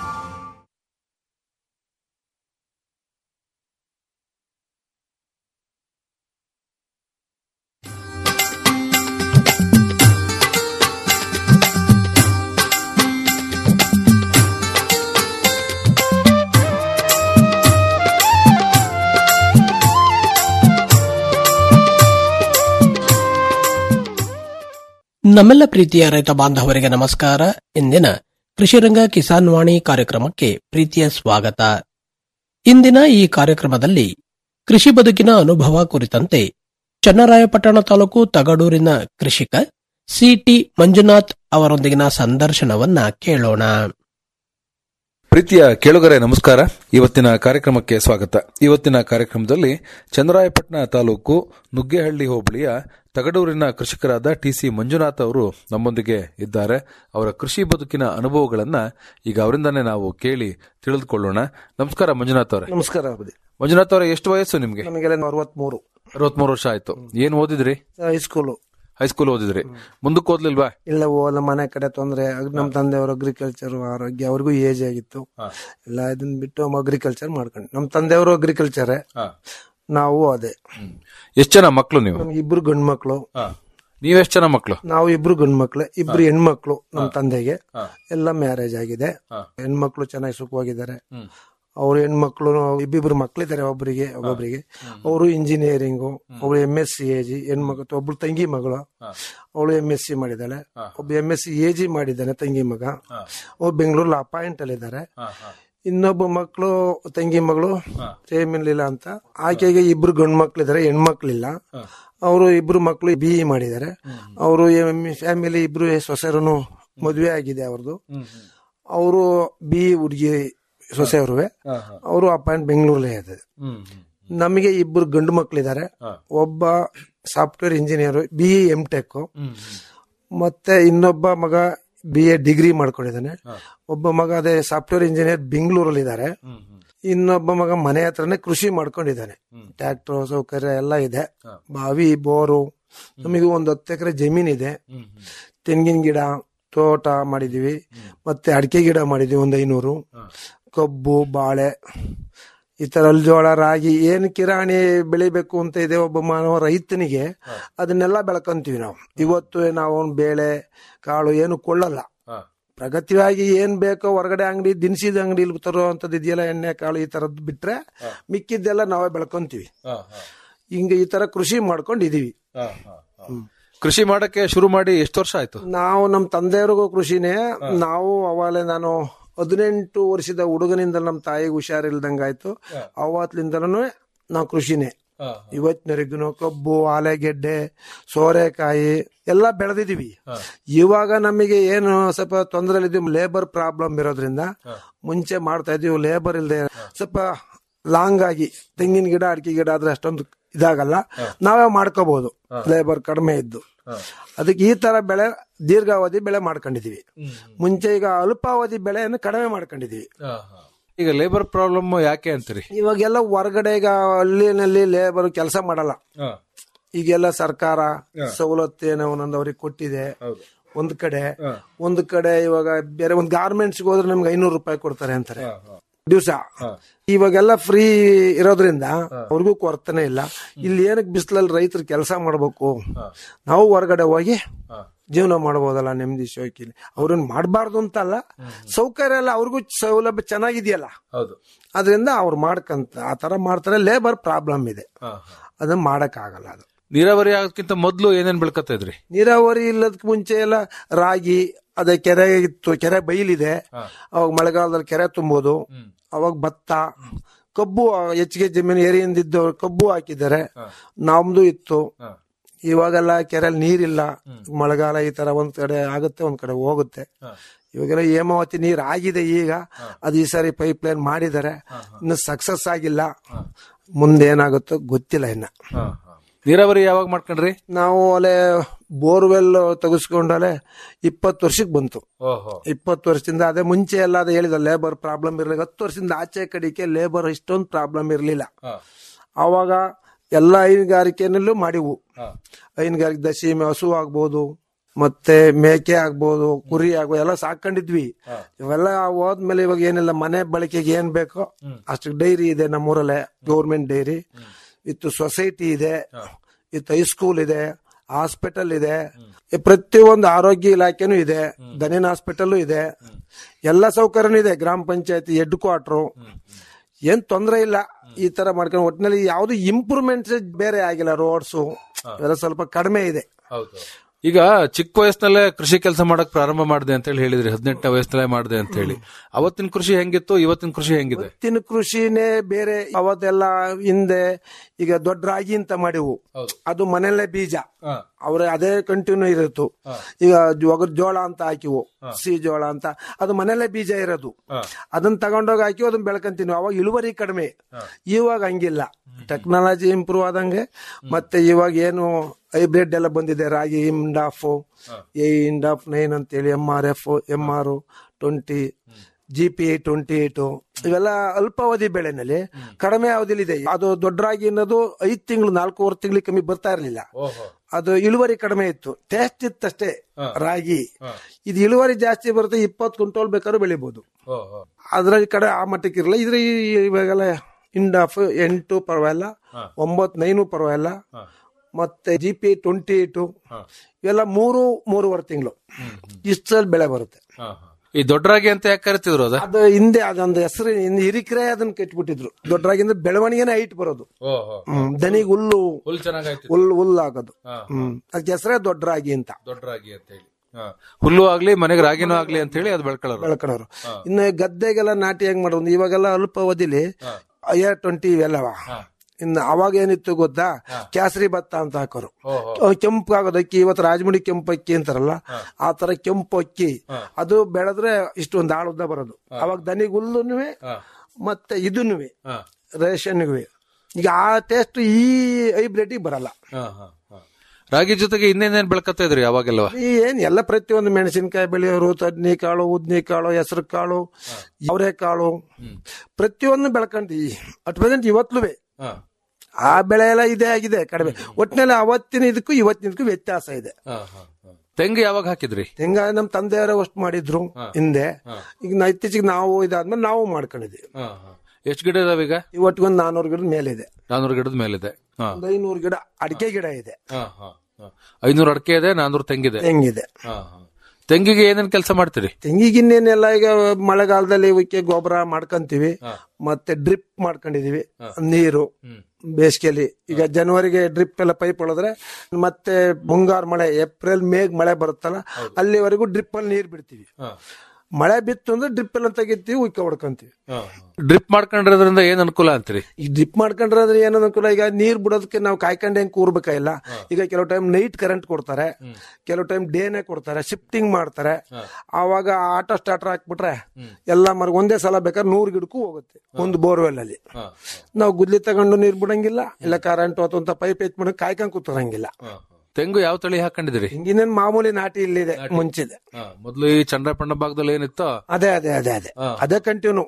ನಮ್ಮೆಲ್ಲ ಪ್ರೀತಿಯ ರೈತ ಬಾಂಧವರಿಗೆ ನಮಸ್ಕಾರ ಇಂದಿನ ಕೃಷಿರಂಗ ಕಿಸಾನ್ ವಾಣಿ ಕಾರ್ಯಕ್ರಮಕ್ಕೆ ಪ್ರೀತಿಯ ಸ್ವಾಗತ ಇಂದಿನ ಈ ಕಾರ್ಯಕ್ರಮದಲ್ಲಿ ಕೃಷಿ ಬದುಕಿನ ಅನುಭವ ಕುರಿತಂತೆ ಚನ್ನರಾಯಪಟ್ಟಣ ತಾಲೂಕು ತಗಡೂರಿನ ಕೃಷಿಕ ಸಿಟಿ ಮಂಜುನಾಥ್ ಅವರೊಂದಿಗಿನ ಸಂದರ್ಶನವನ್ನ ಕೇಳೋಣ ಪ್ರೀತಿಯ ಕೇಳುಗರೆ ನಮಸ್ಕಾರ ಇವತ್ತಿನ ಕಾರ್ಯಕ್ರಮಕ್ಕೆ ಸ್ವಾಗತ ಇವತ್ತಿನ ಕಾರ್ಯಕ್ರಮದಲ್ಲಿ ಚಂದ್ರಾಯಪಟ್ಟಣ ತಾಲೂಕು ನುಗ್ಗೇಹಳ್ಳಿ ಹೋಬಳಿಯ ತಗಡೂರಿನ ಕೃಷಿಕರಾದ ಟಿಸಿ ಮಂಜುನಾಥ್ ಅವರು ನಮ್ಮೊಂದಿಗೆ ಇದ್ದಾರೆ ಅವರ ಕೃಷಿ ಬದುಕಿನ ಅನುಭವಗಳನ್ನ ಈಗ ಅವರಿಂದಾನೇ ನಾವು ಕೇಳಿ ತಿಳಿದುಕೊಳ್ಳೋಣ ನಮಸ್ಕಾರ ಮಂಜುನಾಥ್ ಅವರೇ ನಮಸ್ಕಾರ ಅಬದಿ ಮಂಜುನಾಥ್ ಅವರೇ ಎಷ್ಟು ವಯಸ್ಸು ನಿಮ್ಗೆ ನಮಗೆಲ್ಲ ಅರವತ್ಮೂರು ಅರವತ್ಮೂರು ವರ್ಷ ಆಯ್ತು ಏನ್ ಓದಿದ್ರಿ ಹೈಸ್ಕೂಲು ಹೈಸ್ಕೂಲ್ ಓದಿದ್ರಿ ಮುಂದಕ್ಕೆ ಓದ್ಲಿಲ್ವಾ ಇಲ್ಲ ಓಲ್ಲ ಮನೆ ಕಡೆ ತೊಂದ್ರೆ ಅಗ್- ನಮ್ ತಂದೆಯವರು ಅಗ್ರಿಕಲ್ಚರ್ ಆರೋಗ್ಯ ಅವ್ರಿಗೂ ಏಜ್ ಆಗಿತ್ತು ಎಲ್ಲ ಇದನ್ನ ಬಿಟ್ಟು ಅಗ್ರಿಕಲ್ಚರ್ ಮಾಡ್ಕೊಂಡು ನಮ್ ತಂದೆಯವರು ಅಗ್ರಿಕಲ್ಚರ್ ನಾವು ಅದೇ ಎಷ್ಟು ಜನ ಮಕ್ಕಳು ನೀವು ನಮ್ಗೆ ಇಬ್ರು ಗಂಡ್ ಮಕ್ಳು ನೀವೆಷ್ಟು ಜನ ಮಕ್ಕಳು ನಾವು ಇಬ್ರು ಗಂಡ್ ಮಕ್ಳು ಇಬ್ರು ಹೆಣ್ಮಕ್ಳು ನಮ್ ತಂದೆಗೆ ಎಲ್ಲ ಮ್ಯಾರೇಜ್ ಆಗಿದೆ ಹೆಣ್ಮಕ್ಳು ಚೆನ್ನಾಗಿ ಸುಖವಾಗಿದ್ದಾರೆ ಅವ್ರ ಹೆಣ್ಮಕ್ಳು ಇಬ್ಬಿಬ್ರು ಮಕ್ಳಿದ್ದಾರೆ ಒಬ್ಬರಿಗೆ ಒಬ್ಬೊಬ್ಬರಿಗೆ ಅವರು ಇಂಜಿನಿಯರಿಂಗು ಅವಳು M S C A G ಹೆಣ್ಮಕ್ಳು ಒಬ್ಳು ತಂಗಿ ಮಗಳು ಅವಳು ಎಂ ಎಸ್ ಸಿ ಮಾಡಿದ್ದಾಳೆ ಒಬ್ಬ M S C A G ಮಾಡಿದ್ದಾನೆ ತಂಗಿ ಮಗ ಅವ್ರು ಬೆಂಗಳೂರಲ್ಲಿ ಅಪಾಯಿಂಟ್ ಅಲ್ಲಿ ಇದ್ದಾರೆ ಇನ್ನೊಬ್ಬ ಮಕ್ಕಳು ತಂಗಿ ಮಗಳು ಸೇಮಿರ್ಲಿಲ್ಲ ಅಂತ ಆಕೆಗೆ ಇಬ್ರು ಗಂಡು ಮಕ್ಳಿದ್ದಾರೆ ಹೆಣ್ಮಕ್ಳಿಲ್ಲ ಅವರು ಇಬ್ರು ಮಕ್ಕಳು ಬಿ ಇ ಮಾಡಿದ್ದಾರೆ ಅವರು ಫ್ಯಾಮಿಲಿ ಇಬ್ರು ಸೊಸೆರು ಮದುವೆ ಆಗಿದೆ ಅವ್ರದ್ದು ಅವರು ಬಿ ಇ ಹುಡುಗಿ ಸೊಸೆಯವ್ರುವೆ ಅವರು ಅಪಾಯಿಂಟ್ ಬೆಂಗಳೂರಲ್ಲೇ ಇದೆ ನಮಗೆ ಇಬ್ರು ಗಂಡು ಮಕ್ಳಿದ್ದಾರೆ ಒಬ್ಬ software engineer B E M tech ಮತ್ತೆ ಇನ್ನೊಬ್ಬ ಮಗ ಬಿ ಎ ಡಿಗ್ರಿ ಮಾಡ್ಕೊಂಡಿದ್ದಾನೆ ಒಬ್ಬ ಮಗ ಅದೇ ಸಾಫ್ಟ್ವೇರ್ ಇಂಜಿನಿಯರ್ ಬೆಂಗಳೂರಲ್ಲಿ ಇದ್ದಾರೆ ಇನ್ನೊಬ್ಬ ಮಗ ಮನೆ ಹತ್ರನೇ ಕೃಷಿ ಮಾಡ್ಕೊಂಡಿದ್ದಾನೆ ಟ್ರ್ಯಾಕ್ಟರ್ ಸೌಕರ್ಯ ಎಲ್ಲ ಇದೆ ಬಾವಿ ಬೋರು ನಮಗೆ ಒಂದು ಹತ್ತು ಎಕರೆ ಜಮೀನ್ ಇದೆ ತೆಂಗಿನ ಗಿಡ ತೋಟ ಮಾಡಿದೀವಿ ಮತ್ತೆ ಅಡಿಕೆ ಗಿಡ ಮಾಡಿದೀವಿ ಒಂದು ಐನೂರು ಕಬ್ಬು ಬಾಳೆ ಈ ತರ ಜೋಳ ರಾಗಿ ಏನ್ ಕಿರಾಣಿ ಬೆಳಿಬೇಕು ಅಂತ ಇದೆ ಒಬ್ಬ ಮಾನವ ರೈತನಿಗೆ ಅದನ್ನೆಲ್ಲ ಬೆಳ್ಕೊಂತೀವಿ ನಾವು ಇವತ್ತು ನಾವು ಅವ್ನ್ ಬೇಳೆ ಕಾಳು ಏನು ಕೊಳ್ಳಲ್ಲ ಪ್ರಗತಿಯಾಗಿ ಏನ್ ಬೇಕೋ ಹೊರಗಡೆ ಅಂಗಡಿ ದಿನಸಿದ ಅಂಗಡಿ ತರೋ ಅಂತದ್ ಇದೆಯಲ್ಲ ಎಣ್ಣೆ ಕಾಳು ಈ ತರದ್ ಬಿಟ್ರೆ ಮಿಕ್ಕಿದ್ದೆಲ್ಲ ನಾವೇ ಬೆಳ್ಕೊಂತೀವಿ ಹಿಂಗ ಈ ತರ ಕೃಷಿ ಮಾಡ್ಕೊಂಡಿದೀವಿ ಕೃಷಿ ಮಾಡಕ್ಕೆ ಶುರು ಮಾಡಿ ಎಷ್ಟು ವರ್ಷ ಆಯ್ತು ನಾವು ನಮ್ ತಂದೆಯವ್ರಿಗೂ ಕೃಷಿನೇ ನಾವು ಅವಾಗಲೇ ನಾನು ಹದಿನೆಂಟು ವರ್ಷದ ಹುಡುಗನಿಂದ ನಮ್ಮ ತಾಯಿಗೆ ಹುಷಾರಿಲ್ದಂಗಾಯ್ತು ಅವತ್ಲಿಂದಲೂ ನಾವು ಕೃಷಿನೇ ಇವತ್ತಿನವರೆಗೂ ಕಬ್ಬು ಆಲೆಗೆಡ್ಡೆ ಸೋರೆಕಾಯಿ ಎಲ್ಲ ಬೆಳೆದಿದೀವಿ ಇವಾಗ ನಮಗೆ ಏನು ಸ್ವಲ್ಪ ತೊಂದರೆ ಇದ್ದೀವಿ ಲೇಬರ್ ಪ್ರಾಬ್ಲಮ್ ಇರೋದ್ರಿಂದ ಮುಂಚೆ ಮಾಡ್ತಾ ಇದೀವಿ ಲೇಬರ್ ಇಲ್ಲದೆ ಸ್ವಲ್ಪ ಲಾಂಗ್ ಆಗಿ ತೆಂಗಿನ ಗಿಡ ಅಡಿಕೆ ಗಿಡ ಆದ್ರೆ ಅಷ್ಟೊಂದು ಇದಾಗಲ್ಲ ನಾವೇ ಮಾಡ್ಕೋಬಹುದು ಲೇಬರ್ ಕಡಿಮೆ ಇದ್ದು ಅದಕ್ಕೆ ಈ ತರ ಬೆಳೆ ದೀರ್ಘಾವಧಿ ಬೆಳೆ ಮಾಡ್ಕೊಂಡಿದೀವಿ ಮುಂಚೆ ಈಗ ಅಲ್ಪಾವಧಿ ಬೆಳೆಯನ್ನು ಕಡಿಮೆ ಮಾಡ್ಕೊಂಡಿದೀವಿ ಈಗ ಲೇಬರ್ ಪ್ರಾಬ್ಲಮ್ ಯಾಕೆ ಅಂತೀರಿ ಇವಾಗೆಲ್ಲ ಹೊರಗಡೆ ಈಗ ಹಳ್ಳಿನಲ್ಲಿ ಲೇಬರ್ ಕೆಲಸ ಮಾಡಲ್ಲ ಈಗೆಲ್ಲ ಸರ್ಕಾರ ಸವಲತ್ತು ಏನೋ ಒಂದೊಂದು ಅವ್ರಿಗೆ ಕೊಟ್ಟಿದೆ ಒಂದ್ ಕಡೆ ಒಂದ್ ಕಡೆ ಇವಾಗ ಬೇರೆ ಒಂದ್ ಗಾರ್ಮೆಂಟ್ಸ್ ಹೋದ್ರೆ ನಮ್ಗೆ ಐನೂರು ರೂಪಾಯಿ ಕೊಡ್ತಾರೆ ಅಂತಾರೆ ದಿವಸ ಇವಾಗೆಲ್ಲ ಫ್ರೀ ಇರೋದ್ರಿಂದ ಅವ್ರಿಗೂ ಕೊರತೆನೆ ಇಲ್ಲ ಇಲ್ಲಿ ಏನಕ್ಕೆ ಬಿಸಿಲಲ್ಲಿ ರೈತರು ಕೆಲಸ ಮಾಡ್ಬೇಕು ನಾವು ಹೊರಗಡೆ ಹೋಗಿ ಜೀವನ ಮಾಡಬಹುದಲ್ಲ ನೆಮ್ಮದಿ ಶೋಕಿಲಿ ಅವ್ರನ್ನ ಮಾಡಬಾರ್ದು ಅಂತಲ್ಲ ಸೌಕರ್ಯ ಎಲ್ಲ ಅವ್ರಿಗೂ ಸೌಲಭ್ಯ ಚೆನ್ನಾಗಿದೆಯಲ್ಲ ಹೌದು ಅದರಿಂದ ಅವ್ರು ಮಾಡ್ಕಂತ ಆ ತರ ಮಾಡ್ತಾರೆ ಲೇಬರ್ ಪ್ರಾಬ್ಲಮ್ ಇದೆ ಅದನ್ನ ಮಾಡಕ್ ಆಗಲ್ಲ ಅದು ನೀರಾವರಿ ಆಗೋದಕ್ಕಿಂತ ಮೊದಲು ಏನೇನ್ ಬೆಳ್ಕತ್ತಾ ಇದ್ರಿ ನೀರಾವರಿ ಇಲ್ಲದಕ್ಕೆ ಮುಂಚೆ ಎಲ್ಲ ರಾಗಿ ಅದೇ ಕೆರೆ ಇತ್ತು ಕೆರೆ ಬೈಲಿದೆ ಅವಾಗ ಮಳೆಗಾಲದಲ್ಲಿ ಕೆರೆ ತುಂಬೋದು ಅವಾಗ ಭತ್ತ ಕಬ್ಬು ಹೆಚ್ಚಿಗೆ ಜಮೀನು ಏರಿಯಿಂದಿದ್ದು ಕಬ್ಬು ಹಾಕಿದ್ದಾರೆ ನಮ್ದು ಇತ್ತು ಇವಾಗೆಲ್ಲ ಕೆರೆಯಲ್ಲಿ ನೀರಿಲ್ಲ ಮಳೆಗಾಲ ಈ ತರ ಒಂದ್ ಕಡೆ ಆಗುತ್ತೆ ಒಂದ್ ಕಡೆ ಹೋಗುತ್ತೆ ಇವಾಗೆಲ್ಲ ಹೇಮಾವತಿ ನೀರ್ ಆಗಿದೆ ಈಗ ಅದು ಈ ಸಾರಿ ಪೈಪ್ ಲೈನ್ ಮಾಡಿದ್ದಾರೆ ಇನ್ನು ಸಕ್ಸಸ್ ಆಗಿಲ್ಲ ಮುಂದೆ ಏನಾಗುತ್ತೋ ಗೊತ್ತಿಲ್ಲ ಇನ್ನ ನೀರಾವರಿ ಯಾವಾಗ ಮಾಡ್ಕೊಂಡ್ರಿ ನಾವು ಅಲ್ಲೇ ಬೋರ್ವೆಲ್ ತೆಗೆಸ್ಕೊಂಡಲೆ ಇಪ್ಪತ್ತು ವರ್ಷಕ್ಕೆ ಬಂತು ಓಹೋ ಇಪ್ಪತ್ತು ವರ್ಷದಿಂದ ಅದೇ ಮುಂಚೆ ಎಲ್ಲ ಅದೇ ಹೇಳಿದ ಲೇಬರ್ ಪ್ರಾಬ್ಲಮ್ ಇರಲಿಲ್ಲ ಹತ್ತು ವರ್ಷದಿಂದ ಆಚೆ ಕಡೆಗೆ ಲೇಬರ್ ಇಷ್ಟೊಂದು ಪ್ರಾಬ್ಲಮ್ ಇರಲಿಲ್ಲ ಅವಾಗ ಎಲ್ಲ ಹೈನುಗಾರಿಕೆನಲ್ಲೂ ಮಾಡಿವು ಹೈನುಗಾರಿಕೆ ದಶಿ ಹಸು ಆಗ್ಬೋದು ಮತ್ತೆ ಮೇಕೆ ಆಗ್ಬೋದು ಕುರಿ ಆಗ್ಬೋದು ಎಲ್ಲ ಸಾಕೊಂಡಿದ್ವಿ ಇವೆಲ್ಲ ಹೋದ್ಮೇಲೆ ಇವಾಗ ಏನಿಲ್ಲ ಮನೆ ಬಳಕೆಗೆ ಏನ್ ಬೇಕೋ ಅಷ್ಟು ಡೈರಿ ಇದೆ ನಮ್ಮೂರಲ್ಲೇ ಗೌರ್ಮೆಂಟ್ ಡೈರಿ ಇತ್ತು ಸೊಸೈಟಿ ಇದೆ ಇತ್ತು ಹೈಸ್ಕೂಲ್ ಇದೆ ಹಾಸ್ಪಿಟಲ್ ಇದೆ ಈ ಪ್ರತಿಯೊಂದು ಆರೋಗ್ಯ ಇಲಾಖೆನೂ ಇದೆ ದನಿನ ಹಾಸ್ಪಿಟಲ್ ಇದೆ ಎಲ್ಲ ಸೌಕರ್ಯನೂ ಇದೆ ಗ್ರಾಮ ಪಂಚಾಯತಿ ಹೆಡ್ ಕ್ವಾರ್ಟರ್ ಏನ್ ತೊಂದರೆ ಇಲ್ಲ ಈ ತರ ಮಾಡ್ಕೊಂಡು ಒಟ್ಟಿನಲ್ಲಿ ಯಾವ್ದು ಇಂಪ್ರೂವ್ಮೆಂಟ್ಸ್ ಬೇರೆ ಆಗಿಲ್ಲ ರೋಡ್ಸು ಇವೆಲ್ಲ ಸ್ವಲ್ಪ ಕಡಿಮೆ ಇದೆ ಹೌದು ಈಗ ಚಿಕ್ಕ ವಯಸ್ಸಿನಲ್ಲೇ ಕೃಷಿ ಕೆಲಸ ಮಾಡಕ್ ಪ್ರಾರಂಭ ಮಾಡಿದೆ ಅಂತ ಹೇಳಿ ಹೇಳಿದ್ರಿ ಹದಿನೆಂಟನೇ ವಯಸ್ಸಿನಲ್ಲೇ ಮಾಡಿದೆ ಅಂತ ಹೇಳಿ ಅವತ್ತಿನ ಕೃಷಿ ಹೆಂಗಿತ್ತು ಇವತ್ತಿನ ಕೃಷಿ ಹೆಂಗಿದೆ ಇವತ್ತಿನ ಕೃಷಿನೇ ಬೇರೆ ಅವತ್ತೆಲ್ಲ ಹಿಂದೆ ಈಗ ದೊಡ್ಡ ರಾಗಿ ಅಂತ ಮಾಡಿವು ಅದು ಮನೆಯಲ್ಲೇ ಬೀಜ ಅವ್ರ ಅದೇ ಕಂಟಿನ್ಯೂ ಇರುತ್ತು ಈಗ ಒಗರ್ ಜೋಳ ಅಂತ ಹಾಕಿವು ಸಿ ಜೋಳ ಅಂತ ಅದು ಮನೆಯಲ್ಲೇ ಬೀಜ ಇರೋದು ಅದನ್ನ ತಗೊಂಡೋಗಿ ಹಾಕಿ ಅದನ್ನ ಬೆಳ್ಕೊಂತೀನಿ ಅವಾಗ ಇಳುವರಿ ಕಡಿಮೆ ಇವಾಗ ಹಂಗಿಲ್ಲ ಟೆಕ್ನಾಲಜಿ ಇಂಪ್ರೂವ್ ಆದಂಗೆ ಮತ್ತೆ ಇವಾಗ ಏನು ಹೈಬ್ರಿಡ್ ಎಲ್ಲ ಬಂದಿದೆ ರಾಗಿ ಇಂಡಾಫ್ ಎ ಇಂಡಾಫ್ ನೈನ್ ಅಂತೇಳಿ M R F M R twenty G P twenty eight ಇವೆಲ್ಲ ಅಲ್ಪಾವಧಿ ಬೆಳೆನಲ್ಲಿ ಕಡಿಮೆ ಅವಧಿಲಿ ಇದೆ ಅದು ದೊಡ್ಡ ರಾಗಿ ಅನ್ನೋದು ಐದ್ ತಿಂಗಳು ನಾಲ್ಕೂವರೆ ತಿಂಗಳಿಗೆ ಕಮ್ಮಿ ಬರ್ತಾ ಇರಲಿಲ್ಲ ಅದು ಇಳುವರಿ ಕಡಿಮೆ ಇತ್ತು ಟೇಸ್ಟ್ ಇತ್ತಷ್ಟೇ ರಾಗಿ ಇದು ಇಳುವರಿ ಜಾಸ್ತಿ ಬರುತ್ತೆ ಇಪ್ಪತ್ತು ಕ್ವಿಂಟೋಲ್ ಬೇಕಾದ್ರೂ ಬೆಳಿಬಹುದು ಅದ್ರಲ್ಲಿ ಕಡೆ ಆ ಮಟ್ಟಕ್ಕೆ ಇರಲ್ಲ ಇದ್ರ ಈ- ಇವಾಗೆಲ್ಲ ಇಂಡಾಫ್ ಎಂಟು ಪರವಾಗಿಲ್ಲ ಒಂಬತ್ತು ನೈನು ಪರವಾಗಿಲ್ಲ ಮತ್ತೆ ಜಿ ಪಿ ಟ್ವೆಂಟಿ ಏಟು ಇವೆಲ್ಲ ಮೂರು ಮೂರುವರೆ ತಿಂಗಳು ಇಷ್ಟಲ್ಲಿ ಬೆಳೆ ಬರುತ್ತೆ ಈ ದೊಡ್ಡ ರಾಗಿ ಅಂತ ಯಾಕೆ ಕರಿತಿದ್ರು ಅದ ಅದು ಹಿಂದೆ ಅದೊಂದು ಹೆಸರು ಹಿಂದೆ ಹಿರಿಕರೆ ಅದನ್ನ ಕೆಟ್ಬಿಟ್ಟಿದ್ರು ದೊಡ್ಡ ರಾಗಿ ಅಂದ್ರೆ ಬೆಳವಣಿಗೆನೇ ಹೈಟ್ ಬರೋದು ಹ್ಮ್ ದನಿಗೆ ಹುಲ್ಲು ಹುಲ್ ಚೆನ್ನಾಗಾಯ್ತು ಹುಲ್ಲು ಹುಲ್ಲು ಆಗೋದು ಹ್ಮ್ ಅದಕ್ಕೆ ಹೆಸರೇ ದೊಡ್ಡ ರಾಗಿ ಅಂತ ದೊಡ್ಡ ರಾಗಿ ಅಂತ ಹೇಳಿ ಹುಲ್ಲು ಆಗ್ಲಿ ಮನೆಗೆ ರಾಗಿನೂ ಆಗ್ಲಿ ಅಂತ ಹೇಳಿ ಅದು ಬೆಳ್ಕೊಳ್ಳೋರು ಬೆಳ್ಕೊಳೋರು ಇನ್ನು ಗದ್ದೆಗೆಲ್ಲ ನಾಟಿ ಹೆಂಗ್ ಮಾಡೋದು ಇವಾಗೆಲ್ಲ ಅಲ್ಪಾವಧಿಲಿ ಐಆರ್ ಟ್ವೆಂಟಿ ಇವೆಲ್ಲವ ಇನ್ನು ಅವಾಗ ಏನಿತ್ತು ಗೊತ್ತಾ ಕೇಸರಿ ಭತ್ತ ಅಂತ ಹಾಕೋರು ಅಹ್ ಕೆಂಪು ಆಗೋದು ಅಕ್ಕಿ ಇವತ್ತು ರಾಜಮುಡಿ ಕೆಂಪು ಅಕ್ಕಿ ಅಂತಾರಲ್ಲ ಆ ತರ ಕೆಂಪು ಅಕ್ಕಿ ಅದು ಬೆಳೆದ್ರೆ ಇಷ್ಟೊಂದು ಆಳು ಉದ್ದ ಬರೋದು ಅವಾಗ ದನಿಗೆ ಹುಲ್ಲುನುವೆ ಮತ್ತೆ ಇದನ್ನುವೆ ರೇಷನ್ಗುವೆ ಈಗ ಆ ಟೇಸ್ಟ್ ಈ ಹೈಬ್ರಿಡ್ ಬರಲ್ಲ ರಾಗಿ ಜೊತೆಗೆ ಇನ್ನೇನೇನ್ ಬೆಳ್ಕತ್ತಾ ಇದ್ರಿ ಅವಾಗೆಲ್ಲವ ಈ ಏನ್ ಎಲ್ಲ ಪ್ರತಿಯೊಂದು ಮೆಣಸಿನಕಾಯಿ ಬೆಳೆಯೋರು ತಡ್ನಿ ಕಾಳು ಉದ್ನಿ ಕಾಳು ಹೆಸರು ಕಾಳು ಅವರೆ ಕಾಳು ಪ್ರತಿಯೊಂದು ಬೆಳ್ಕೊಂಡ್ವಿ ಅಟ್ ಪ್ರೆಸೆಂಟ್ ಇವತ್ಲುವೆ ಆ ಬೆಳೆ ಎಲ್ಲ ಇದೇ ಆಗಿದೆ ಕಡಿಮೆ ಒಟ್ಟಿನಲ್ಲಿ ಅವತ್ತಿನ ಇದಕ್ಕೂ ಇವತ್ತಿನದಕ್ಕೂ ವ್ಯತ್ಯಾಸ ಇದೆ ತೆಂಗು ಯಾವಾಗ ಹಾಕಿದ್ರಿ ಹೆಂಗ ನಮ್ ತಂದೆಯವರೇ ಅಷ್ಟು ಮಾಡಿದ್ರು ಹಿಂದೆ ಈಗ ನಾ- ಇತ್ತೀಚೆಗೆ ನಾವು ಇದಾದ್ಮೇಲೆ ನಾವು ಮಾಡ್ಕೊಂಡಿದ್ವಿ ಎಷ್ಟು ಗಿಡ ಇದಾವ ಈಗ ಇವತ್ತಿಗೊಂದು ನಾನೂರು ಗಿಡದ ಮೇಲಿದೆ ನಾನೂರು ಗಿಡದ ಮೇಲಿದೆ ಹಾ. ಒಂದು ಐನೂರು ಗಿಡ ಅಡಿಕೆ ಗಿಡ ಇದೆ ಹಾ, ಹಾ, ಹಾ. ಐನೂರು ಅಡಕೆ ಇದೆ ನಾನೂರು ತೆಂಗಿದೆ ಹೆಂಗಿದೆ ಹಾ, ಹಾ. ತೆಂಗಿಗೆ ಏನೇನ್ ಕೆಲಸ ಮಾಡ್ತೀರಿ ತೆಂಗಿಗಿನ್ನೇನೆಲ್ಲ ಈಗ ಮಳೆಗಾಲದಲ್ಲಿ ಇವಕ್ಕೆ ಗೊಬ್ಬರ ಮಾಡ್ಕೊಂತೀವಿ ಮತ್ತೆ ಡ್ರಿಪ್ ಮಾಡ್ಕೊಂಡಿದೀವಿ ನೀರು ಬೇಸಿಗೆಯಲ್ಲಿ ಈಗ ಜನವರಿಗೆ ಡ್ರಿಪ್ ಎಲ್ಲ ಪೈಪ್ ಹೊಡೆದ್ರೆ ಮತ್ತೆ ಮುಂಗಾರು ಮಳೆ ಏಪ್ರಿಲ್ ಮೇಗ್ ಮಳೆ ಬರುತ್ತಲ್ಲ ಅಲ್ಲಿವರೆಗೂ ಡ್ರಿಪ್ ಅಲ್ಲಿ ನೀರ್ ಬಿಡ್ತೀವಿ ಮಳೆ ಬಿತ್ತು ಅಂದ್ರೆ ಡ್ರಿಪ್ ಎಲ್ಲ ತೆಗಿತೀವಿ ಉಕ್ಕ ಹೊಡ್ಕೊಂತೀವಿ ಡ್ರಿಪ್ ಮಾಡ್ಕೊಂಡಿರೋದ್ರಿಂದ ಏನ್ ಅನುಕೂಲ ಅಂತೀರಿ ಈ ಡ್ರಿಪ್ ಮಾಡ್ಕೊಂಡ್ರೆ ಅಂದ್ರೆ ಏನೋ ಅನುಕೂಲ ಈಗ ನೀರ್ ಬಿಡೋದಕ್ಕೆ ನಾವು ಕಾಯ್ಕೊಂಡು ಹೆಂಗ್ ಕೂರ್ಬೇಕಾಗಿಲ್ಲ ಈಗ ಕೆಲವು ಟೈಮ್ ನೈಟ್ ಕರೆಂಟ್ ಕೊಡ್ತಾರೆ ಕೆಲವು ಟೈಮ್ ಡೇನೆ ಕೊಡ್ತಾರೆ ಶಿಫ್ಟಿಂಗ್ ಮಾಡ್ತಾರೆ ಆವಾಗ ಆಟೋ ಸ್ಟಾರ್ಟರ್ ಹಾಕ್ಬಿಟ್ರೆ ಎಲ್ಲ ಮರ ಒಂದೇ ಸಲ ಬೇಕಾದ್ರೆ ನೂರು ಗಿಡಕ್ಕೂ ಹೋಗುತ್ತೆ ಒಂದು ಬೋರ್ವೆಲ್ ಅಲ್ಲಿ ನಾವು ಗುದ್ಲಿ ತಗೊಂಡು ನೀರ್ ಬಿಡಂಗಿಲ್ಲ ಇಲ್ಲ ಕರೆಂಟ್ ಅಂತ ಪೈಪ್ ಎತ್ ಬಿಡಂಗ್ ಕಾಯ್ಕೊಂಡ್ ಕೂತ್ರಂಗಿಲ್ಲ ತೆಂಗು ಯಾವ ತಳಿ ಹಾಕೊಂಡಿದಿರಿ ಹಿಂಗಿನೇನ್ ಮಾಮೂಲಿ ನಾಟಿ ಇಲ್ಲಿದೆ ಮುಂಚಿದೆ ಮೊದ್ಲು ಈ ಚಂದ್ರಪಣ್ಣ ಭಾಗದಲ್ಲಿ ಏನಿತ್ತೋ ಅದೇ ಅದೇ ಅದೇ ಅದೇ ಅದೇ ಕಂಟಿನ್ಯೂ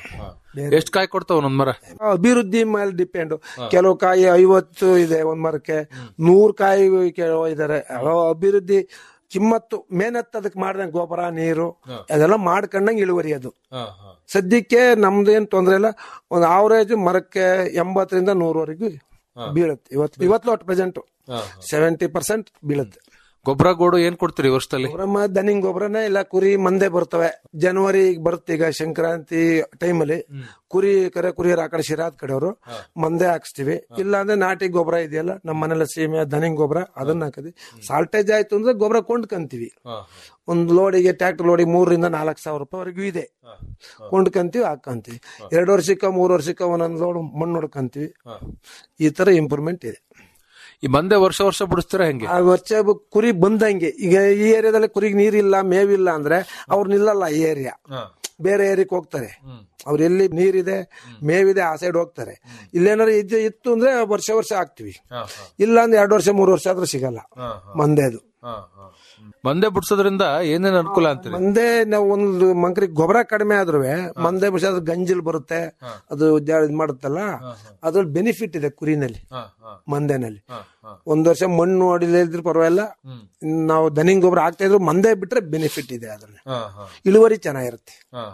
ಎಷ್ಟ್ ಕಾಯಿ ಕೊಡ್ತಾವ ಒಂದೊಂದ್ ಮರ ಅಭಿವೃದ್ಧಿ ಮೇಲೆ ಡಿಪೆಂಡ್ ಕೆಲವು ಕಾಯಿ ಐವತ್ತು ಇದೆ ಒಂದ್ ಮರಕ್ಕೆ ನೂರ್ ಕಾಯಿ ಕೆಲವು ಇದಾರೆ ಅವ ಅಭಿವೃದ್ಧಿ ಕಿಮ್ಮತ್ತು ಮೇನತ್ ಅದಕ್ಕೆ ಮಾಡ್ದಂಗೆ ಗೊಬ್ಬರ ನೀರು ಅದೆಲ್ಲ ಮಾಡ್ಕೊಂಡಂಗೆ ಇಳುವರಿ ಅದು ಸದ್ಯಕ್ಕೆ ನಮ್ದು ಏನ್ ತೊಂದ್ರೆ ಇಲ್ಲ ಒಂದು ಆವರೇಜ್ ಮರಕ್ಕೆ ಎಂಬತ್ತರಿಂದ ನೂರವರೆಗೂ ಬೀಳುತ್ತೆ ಇವತ್ತು ಇವತ್ತು ಅಟ್ ಪ್ರೆಸೆಂಟ್ ಸೆವೆಂಟಿ ಪರ್ಸೆಂಟ್ ಬೀಳುತ್ತೆ ಗೊಬ್ಬರ ಗೋಡು ಏನ್ ಕೊಡ್ತೀರಿ ಈ ವರ್ಷದಲ್ಲಿ ಗೊಬ್ಬರ ದನಿಂಗ್ ಗೊಬ್ಬರನೇ ಇಲ್ಲ ಕುರಿ ಮಂದೆ ಬರ್ತವೆ ಜನವರಿ ಬರುತ್ತೆ ಈಗ ಸಂಕ್ರಾಂತಿ ಟೈಮಲ್ಲಿ ಕುರಿ ಕರೆ ಕುರಿಯರ್ ಆ ಕಡೆ ಶಿರಾದ್ ಕಡೆಯವರು ಮಂದೆ ಹಾಕ್ಸ್ತಿವಿ ಇಲ್ಲ ಅಂದ್ರೆ ನಾಟಿ ಗೊಬ್ಬರ ಇದೆಯಲ್ಲ ನಮ್ಮ ಮನೇಲಿ ಸೀಮೆ ದನಿಂಗ್ ಗೊಬ್ಬರ ಅದನ್ನ ಹಾಕದಿ ಸಾಲ್ಟೇಜ್ ಆಯ್ತು ಅಂದ್ರೆ ಗೊಬ್ಬರ ಕೊಂಡ್ಕಂತೀವಿ ಒಂದು ಲೋಡಿಗೆ ಟ್ರ್ಯಾಕ್ಟರ್ ಲೋಡಿಗೆ ಮೂರರಿಂದ ನಾಲ್ಕು ಸಾವಿರ ರೂಪಾಯಿವರೆಗೂ ಇದೆ ಕೊಂಡ್ಕಂತೀವಿ ಹಾಕಂತೀವಿ ಎರಡು ವರ್ಷಕ್ಕ ಮೂರು ವರ್ಷಕ್ಕ ಒಂದೊಂದು ಲೋಡ್ ಮಣ್ಣು ಹೊಡ್ಕಂತೀವಿ ಈ ತರ ಇಂಪ್ರೂವ್ಮೆಂಟ್ ಇದೆ ಈ ಮಂದೆ ವರ್ಷ ವರ್ಷ ಬಿಡಿಸ್ತೀರಾ ಹೆಂಗೆ ಆ ವರ್ಷ ಬ- ಕುರಿ ಬಂದಂಗೆ ಈಗ ಈ ಏರಿಯಾದಲ್ಲಿ ಕುರಿಗೆ ನೀರಿಲ್ಲ ಮೇವಿಲ್ಲ ಅಂದ್ರೆ ಅವ್ರು ನಿಲ್ಲಲ್ಲ ಈ ಏರಿಯಾ ಬೇರೆ ಏರಿಯಾಕ್ ಹೋಗ್ತಾರೆ ಅವ್ರು ಎಲ್ಲಿ ನೀರಿದೆ ಮೇವಿದೆ ಆ ಸೈಡ್ ಹೋಗ್ತಾರೆ ಇಲ್ಲೇನಾದ್ರು ಇದ್ದು ಇತ್ತು ಅಂದ್ರೆ ವರ್ಷ ವರ್ಷ ಹಾಕ್ತಿವಿ ಇಲ್ಲ ಅಂದ್ರೆ ಎರಡು ವರ್ಷ ಮೂರು ವರ್ಷ ಆದ್ರೂ ಸಿಗಲ್ಲ ಮಂದೇದು ಮಂದೆ ಬಿಡ್ಸೋದ್ರಿಂದ ಏನೇನ್ ಅನುಕೂಲ ಅಂತೀರಿ ಮಂದೆ ನಾವು ಒಂದು ಮಂಕ್ರಿ ಗೊಬ್ಬರ ಕಡಿಮೆ ಆದ್ರೂ ಮಂದೆ ಬಿಡಿಸಿ ಅದ್ರ ಗಂಜಿಲ್ ಬರುತ್ತೆ ಅದು ಜಾ- ಇದ್ ಮಾಡುತ್ತಲ್ಲ ಅದ್ರಲ್ಲಿ ಬೆನಿಫಿಟ್ ಇದೆ ಕುರಿನಲ್ಲಿ ಮಂದೆನಲ್ಲಿ ಒಂದ್ ವರ್ಷ ಮಣ್ಣು ಹೊಡಿಲಿಲ್ಲ ಇದ್ರೆ ಪರವಾಗಿಲ್ಲ ನಾವು ದನಿಂಗ್ ಗೊಬ್ಬರ ಹಾಕ್ತಾ ಇದ್ರು ಮಂದೆ ಬಿಟ್ರೆ ಬೆನಿಫಿಟ್ ಇದೆ ಅದ್ರಲ್ಲಿ ಇಳುವರಿ ಚೆನ್ನಾಗಿರುತ್ತೆ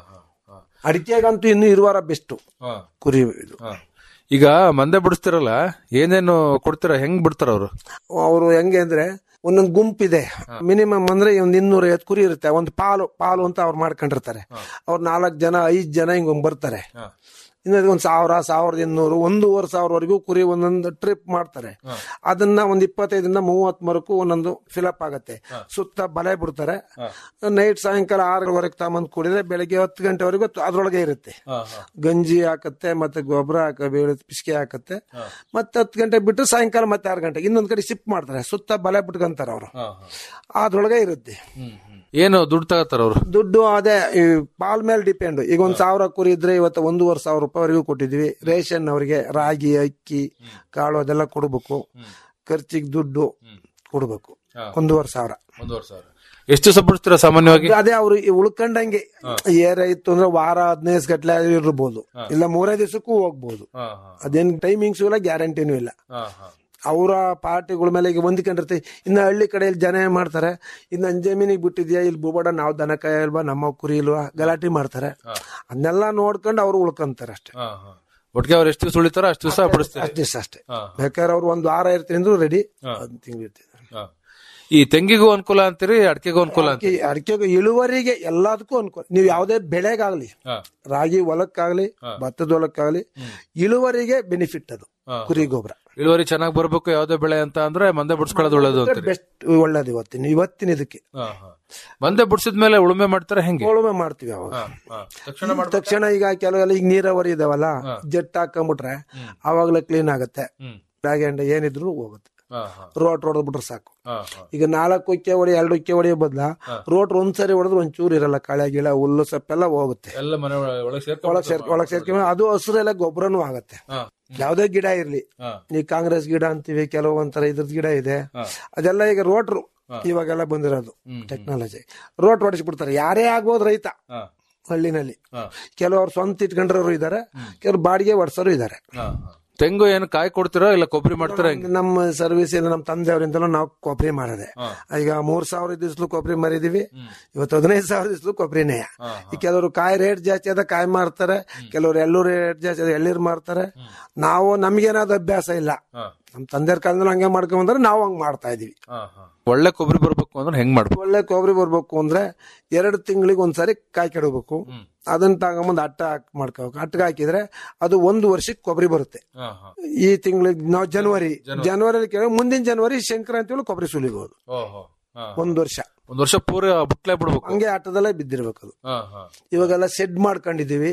ಅಡಿಕೆಗಂತೂ ಇನ್ನು ಇರುವಾರ ಬೆಸ್ಟ್ ಕುರಿ ಇದು ಈಗ ಮಂದೆ ಬಿಡಿಸ್ತಿರಲ್ಲ ಏನೇನು ಕೊಡ್ತೀರಾ ಹೆಂಗ್ ಬಿಡ್ತಾರ ಅವ್ರು ಅವರು ಹೆಂಗೆ ಅಂದ್ರೆ ಒಂದೊಂದು ಗುಂಪಿದೆ ಮಿನಿಮಮ್ ಅಂದ್ರೆ ಒಂದ್ ಇನ್ನೂರ ಐವತ್ತು ಕುರಿ ಇರುತ್ತೆ ಒಂದು ಪಾಲು ಪಾಲು ಅಂತ ಅವ್ರು ಮಾಡ್ಕೊಂಡಿರ್ತಾರೆ ಅವ್ರು ನಾಲ್ಕು ಜನ ಐದ್ ಜನ ಹಿಂಗ್ ಬರ್ತಾರೆ ಇನ್ನು ಒಂದ್ ಸಾವಿರ ಸಾವಿರದ ಇನ್ನೂರು ಒಂದೂವರೆ ಸಾವಿರವರೆಗೂ ಕುರಿ ಒಂದೊಂದು ಟ್ರಿಪ್ ಮಾಡ್ತಾರೆ ಅದನ್ನ ಒಂದ್ ಇಪ್ಪತ್ತೈದರಿಂದ ಮೂವತ್ ಮರಕ್ಕೂ ಒಂದೊಂದು ಫಿಲಪ್ ಆಗತ್ತೆ ಸುತ್ತ ಬಲೆ ಬಿಡ್ತಾರೆ ನೈಟ್ ಸಾಯಂಕಾಲ ಆರೂವರೆಗೆ ತಗೊಂಬಂದ್ ಕುಡಿದ್ರೆ ಬೆಳಗ್ಗೆ ಹತ್ತು ಗಂಟೆವರೆಗೂ ಅದ್ರೊಳಗೆ ಇರುತ್ತೆ ಗಂಜಿ ಹಾಕತ್ತೆ ಮತ್ತೆ ಗೊಬ್ಬರ ಹಾಕ ಪಿಸ್ಕೆ ಹಾಕತ್ತೆ ಮತ್ತೆ ಹತ್ತು ಗಂಟೆ ಬಿಟ್ಟು ಸಾಯಂಕಾಲ ಮತ್ತೆ ಆರು ಗಂಟೆಗೆ ಇನ್ನೊಂದ್ ಕಡೆ ಶಿಫ್ಟ್ ಮಾಡ್ತಾರೆ ಸುತ್ತ ಬಲೆ ಬಿಟ್ಕೊಂತಾರೆ ಅವರು ಅದ್ರೊಳಗೆ ಇರುತ್ತೆ ಏನು ದುಡ್ಡು ತಗತ್ತಾರ ಅವ್ರು ದುಡ್ಡು ಅದೇ ಈ ಪಾಲ್ ಮೇಲೆ ಡಿಪೆಂಡ್ ಈಗ ಒಂದ್ ಸಾವಿರ ಕುರಿ ಇದ್ರೆ ಇವತ್ತು ಒಂದೂವರೆ ಸಾವಿರ ರೂಪಾಯಿವರೆಗೂ ಕೊಟ್ಟಿದ್ವಿ ರೇಷನ್ ಅವರಿಗೆ ರಾಗಿ ಅಕ್ಕಿ ಕಾಳು ಅದೆಲ್ಲ ಕೊಡ್ಬೇಕು ಖರ್ಚಿಗೆ ದುಡ್ಡು ಕೊಡ್ಬೇಕು ಒಂದೂವರೆ ಸಾವಿರ ಒಂದೂವರೆ ಸಾವಿರ ಎಷ್ಟು ದಿವಸ ಬಿಡ್ತೀರಾ ಸಾಮಾನ್ಯವಾಗಿ ಅದೇ ಅವ್ರು ಈ ಉಳ್ಕೊಂಡಂಗೆ ಏರ ಇತ್ತು ಅಂದ್ರೆ ವಾರ ಹದಿನೈದು ಗಟ್ಲೆ ಇರ್ಬೋದು ಇಲ್ಲ ಮೂರೇ ದಿವಸಕ್ಕೂ ಹೋಗ್ಬೋದು ಅದೇನ್ ಟೈಮಿಂಗ್ಸ್ ಇಲ್ಲ ಗ್ಯಾರಂಟಿನೂ ಇಲ್ಲ ಅವರ ಪಾರ್ಟಿಗಳ ಮೇಲೆ ಈಗ ಹೊಂದ್ಕೊಂಡಿರ್ತೀವಿ ಇನ್ನು ಹಳ್ಳಿ ಕಡೆಯಲ್ಲಿ ಜನ ಏನ್ ಮಾಡ್ತಾರೆ ಇನ್ನು ಜಮೀನಿಗೆ ಬಿಟ್ಟಿದ್ಯಾ ಇಲ್ಲಿ ಬುಬಡ ನಾವು ದನ ಕಾಯಲ್ವಾ ನಮ್ಮ ಕುರಿ ಇಲ್ವಾ ಗಲಾಟೆ ಮಾಡ್ತಾರೆ ಅದನ್ನೆಲ್ಲ ನೋಡ್ಕೊಂಡು ಅವ್ರು ಉಳ್ಕೊಂತಾರೆ ಅಷ್ಟೇ ಒಟ್ಟಿಗೆ ಅವ್ರು ಎಷ್ಟು ದಿವಸ ಉಳಿತಾರ ಅಷ್ಟು ದಿವಸ ಬಿಡಿಸ್ತಾರೆ ಅಷ್ಟು ದಿವಸ ಅಷ್ಟೇ ಬೇಕಾದ್ರೆ ಅವ್ರು ಒಂದ್ ವಾರ ಇರ್ತೀನಿ ಅಂದ್ರು ರೆಡಿ ಒಂದ್ ತಿಂಗಳು ಇರ್ತೀನಿ ಈ ತೆಂಗಿಗೂ ಅನುಕೂಲ ಅಂತೀರಿ ಅಡಿಕೆಗೂ ಅನುಕೂಲ ಅಂತ ಅಡಿಕೆ ಅಡಿಕೆಗೆ ಇಳುವರಿಗೆ ಎಲ್ಲದಕ್ಕೂ ಅನುಕೂಲ ನೀವು ಯಾವುದೇ ಬೆಳೆಗಾಗ್ಲಿ ರಾಗಿ ಹೊಲಕ್ಕಾಗ್ಲಿ ಭತ್ತದ ಹೊಲಕ್ಕಾಗ್ಲಿ ಇಳುವರಿಗೆ ಬೆನಿಫಿಟ್ ಅದು ಕುರಿ ಗೊಬ್ಬರ ಇಳುವರಿ ಚೆನ್ನಾಗಿ ಬರ್ಬೇಕು ಯಾವ್ದೇ ಬೆಳೆ ಅಂತ ಅಂದ್ರೆ ಮಂದೆ ಬಿಡಿಸ್ಕೊಳ್ಳೋದು ಒಳ್ಳೇದು ಅಂತೀರಿ ಬೆಸ್ಟ್ ಒಳ್ಳೇದು ಇವತ್ತಿನ ಇವತ್ತಿನ ಇದಕ್ಕೆ ಮಂದೆ ಬಿಡಿಸಿದ್ಮೇಲೆ ಉಳುಮೆ ಮಾಡ್ತಾರೆ ಹೆಂಗೆ ಉಳುಮೆ ಮಾಡ್ತೀವಿ ಅವಾಗ ತಕ್ಷಣ ಈಗ ಕೆಲವೆಲ್ಲ ಈಗ ನೀರಾವರಿ ಇದಾವಲ್ಲ ಜೆಟ್ ಹಾಕೊಂಡ್ಬಿಟ್ರೆ ಅವಾಗ್ಲೇ ಕ್ಲೀನ್ ಆಗತ್ತೆ ಬ್ಯಾಗ್ ಏನಿದ್ರು ಹೋಗುತ್ತೆ ರೋಟ್ ಹೊಡೆದ್ಬಿಟ್ರೆ ಸಾಕು ಈಗ ನಾಲ್ಕು ಉಕ್ಕೆ ಹೊಡಿ ಎರಡು ಉಕ್ಕೆ ಹೊಡಿಯೋ ಬದ್ಲ ರೋಟ್ ಒಂದ್ಸರಿ ಹೊಡೆದ್ರೆ ಒಂಚೂರು ಇರಲ್ಲ ಕಳೆ ಗಿಳ ಹುಲ್ಲು ಸೊಪ್ಪೆಲ್ಲ ಹೋಗುತ್ತೆ ಎಲ್ಲ ಮನೆ ಒಳಗೆ ಸೇರ್ಕೊಂಡು ಒಳಗ್ ಸೇರ್ ಒಳಗ್ ಸೇರ್ಕೊಂಡ್ ಅದು ಹಸಿರೆಲ್ಲ ಗೊಬ್ಬರನು ಆಗತ್ತೆ ಯಾವ್ದೇ ಗಿಡ ಇರ್ಲಿ ಈ ಕಾಂಗ್ರೆಸ್ ಗಿಡ ಅಂತೀವಿ ಕೆಲವು ಒಂಥರ ಇದ್ರದ್ ಗಿಡ ಇದೆ ಅದೆಲ್ಲ ಈಗ ರೋಟ್ರು ಇವಾಗೆಲ್ಲ ಬಂದಿರೋದು ಟೆಕ್ನಾಲಜಿ ರೋಟ್ ಹೊಡಿಸ್ಬಿಡ್ತಾರೆ ಯಾರೇ ಆಗ್ಬೋದು ರೈತ ಹಳ್ಳಿನಲ್ಲಿ ಕೆಲವರು ಸ್ವಂತ ಇಟ್ಕೊಂಡ್ರವ್ರು ಇದಾರೆ ಕೆಲವರು ಬಾಡಿಗೆ ಹೊಡ್ಸೋರು ಇದಾರೆ ತೆಂಗು ಏನು ಕಾಯಿ ಕೊಡ್ತೀರಾ ಇಲ್ಲ ಕೊಬ್ಬರಿ ಮಾಡ್ತೀರಾ ಹೆಂಗೆ ನಮ್ಮ ಸರ್ವಿಸ್ ಇಲ್ಲ ನಮ್ಮ ತಂದೆಯವರಿಂದಲೂ ನಾವು ಕೊಬ್ಬರಿ ಮಾಡದೆ ಈಗ ಮೂರ್ ಸಾವಿರ ದಿವ್ಸಲು ಕೊಬ್ಬರಿ ಮರಿದೀವಿ ಇವತ್ತು ಹದಿನೈದು ಸಾವಿರ ದಿವ್ಸಲು ಕೊಬ್ಬರಿನೇ ಈ ಕೆಲವರು ಕಾಯಿ ರೇಟ್ ಜಾಸ್ತಿ ಆದ ಕಾಯಿ ಮಾರ್ತಾರೆ ಕೆಲವರು ಎಳ್ಳು ರೇಟ್ ಜಾಸ್ತಿ ಆದ ಎಳ್ಳೀರ್ ಮಾರ್ತಾರೆ ನಾವು ನಮ್ಗೇನಾದ್ರು ಅಭ್ಯಾಸ ಇಲ್ಲ ನಮ್ ತಂದೆಯವ್ರ ಕಾಲದಲ್ಲಿ ಹಂಗೆ ಮಾಡ್ಕೊಂಡ್ ಬಂದ್ರೆ ನಾವು ಹಂಗ್ ಮಾಡ್ತಾ ಇದೀವಿ ಒಳ್ಳೆ ಕೊಬ್ಬರಿ ಬರ್ಬೇಕು ಅಂದ್ರೆ ಹೆಂಗ್ ಮಾಡ್ಬೇಕು ಒಳ್ಳೆ ಕೊಬ್ಬರಿ ಬರ್ಬೇಕು ಅಂದ್ರೆ ಎರಡು ತಿಂಗಳಿಗೆ ಒಂದ್ಸರಿ ಕಾಯಿ ಕೆಡಬೇಕು ಅದನ್ನ ತಗೊಂಬಂದ್ ಅಟ್ಟ ಹಾಕ್ ಮಾಡ್ಕೋಬೇಕು ಅಟ್ಟಗೆ ಹಾಕಿದ್ರೆ ಅದು ಒಂದು ವರ್ಷಕ್ಕೆ ಕೊಬ್ಬರಿ ಬರುತ್ತೆ ಈ ತಿಂಗಳಿಗೆ ನಾವು ಜನವರಿ ಜನವರಿ ಕೇಳಿ ಮುಂದಿನ ಜನವರಿ ಸಂಕ್ರಾಂತಿ ಒಳಗೆ ಕೊಬ್ಬರಿ ಸುಲಿಬಹುದು ಒಂದ್ ವರ್ಷ ಒಂದ್ ವರ್ಷ ಪೂರ ಬುಟ್ಲೆ ಬಿಡ್ಬೇಕು ಹಂಗೆ ಆಟದಲ್ಲೇ ಬಿದ್ದಿರ್ಬೇಕು ಅದು ಇವಾಗೆಲ್ಲ ಶೆಡ್ ಮಾಡ್ಕೊಂಡಿದೀವಿ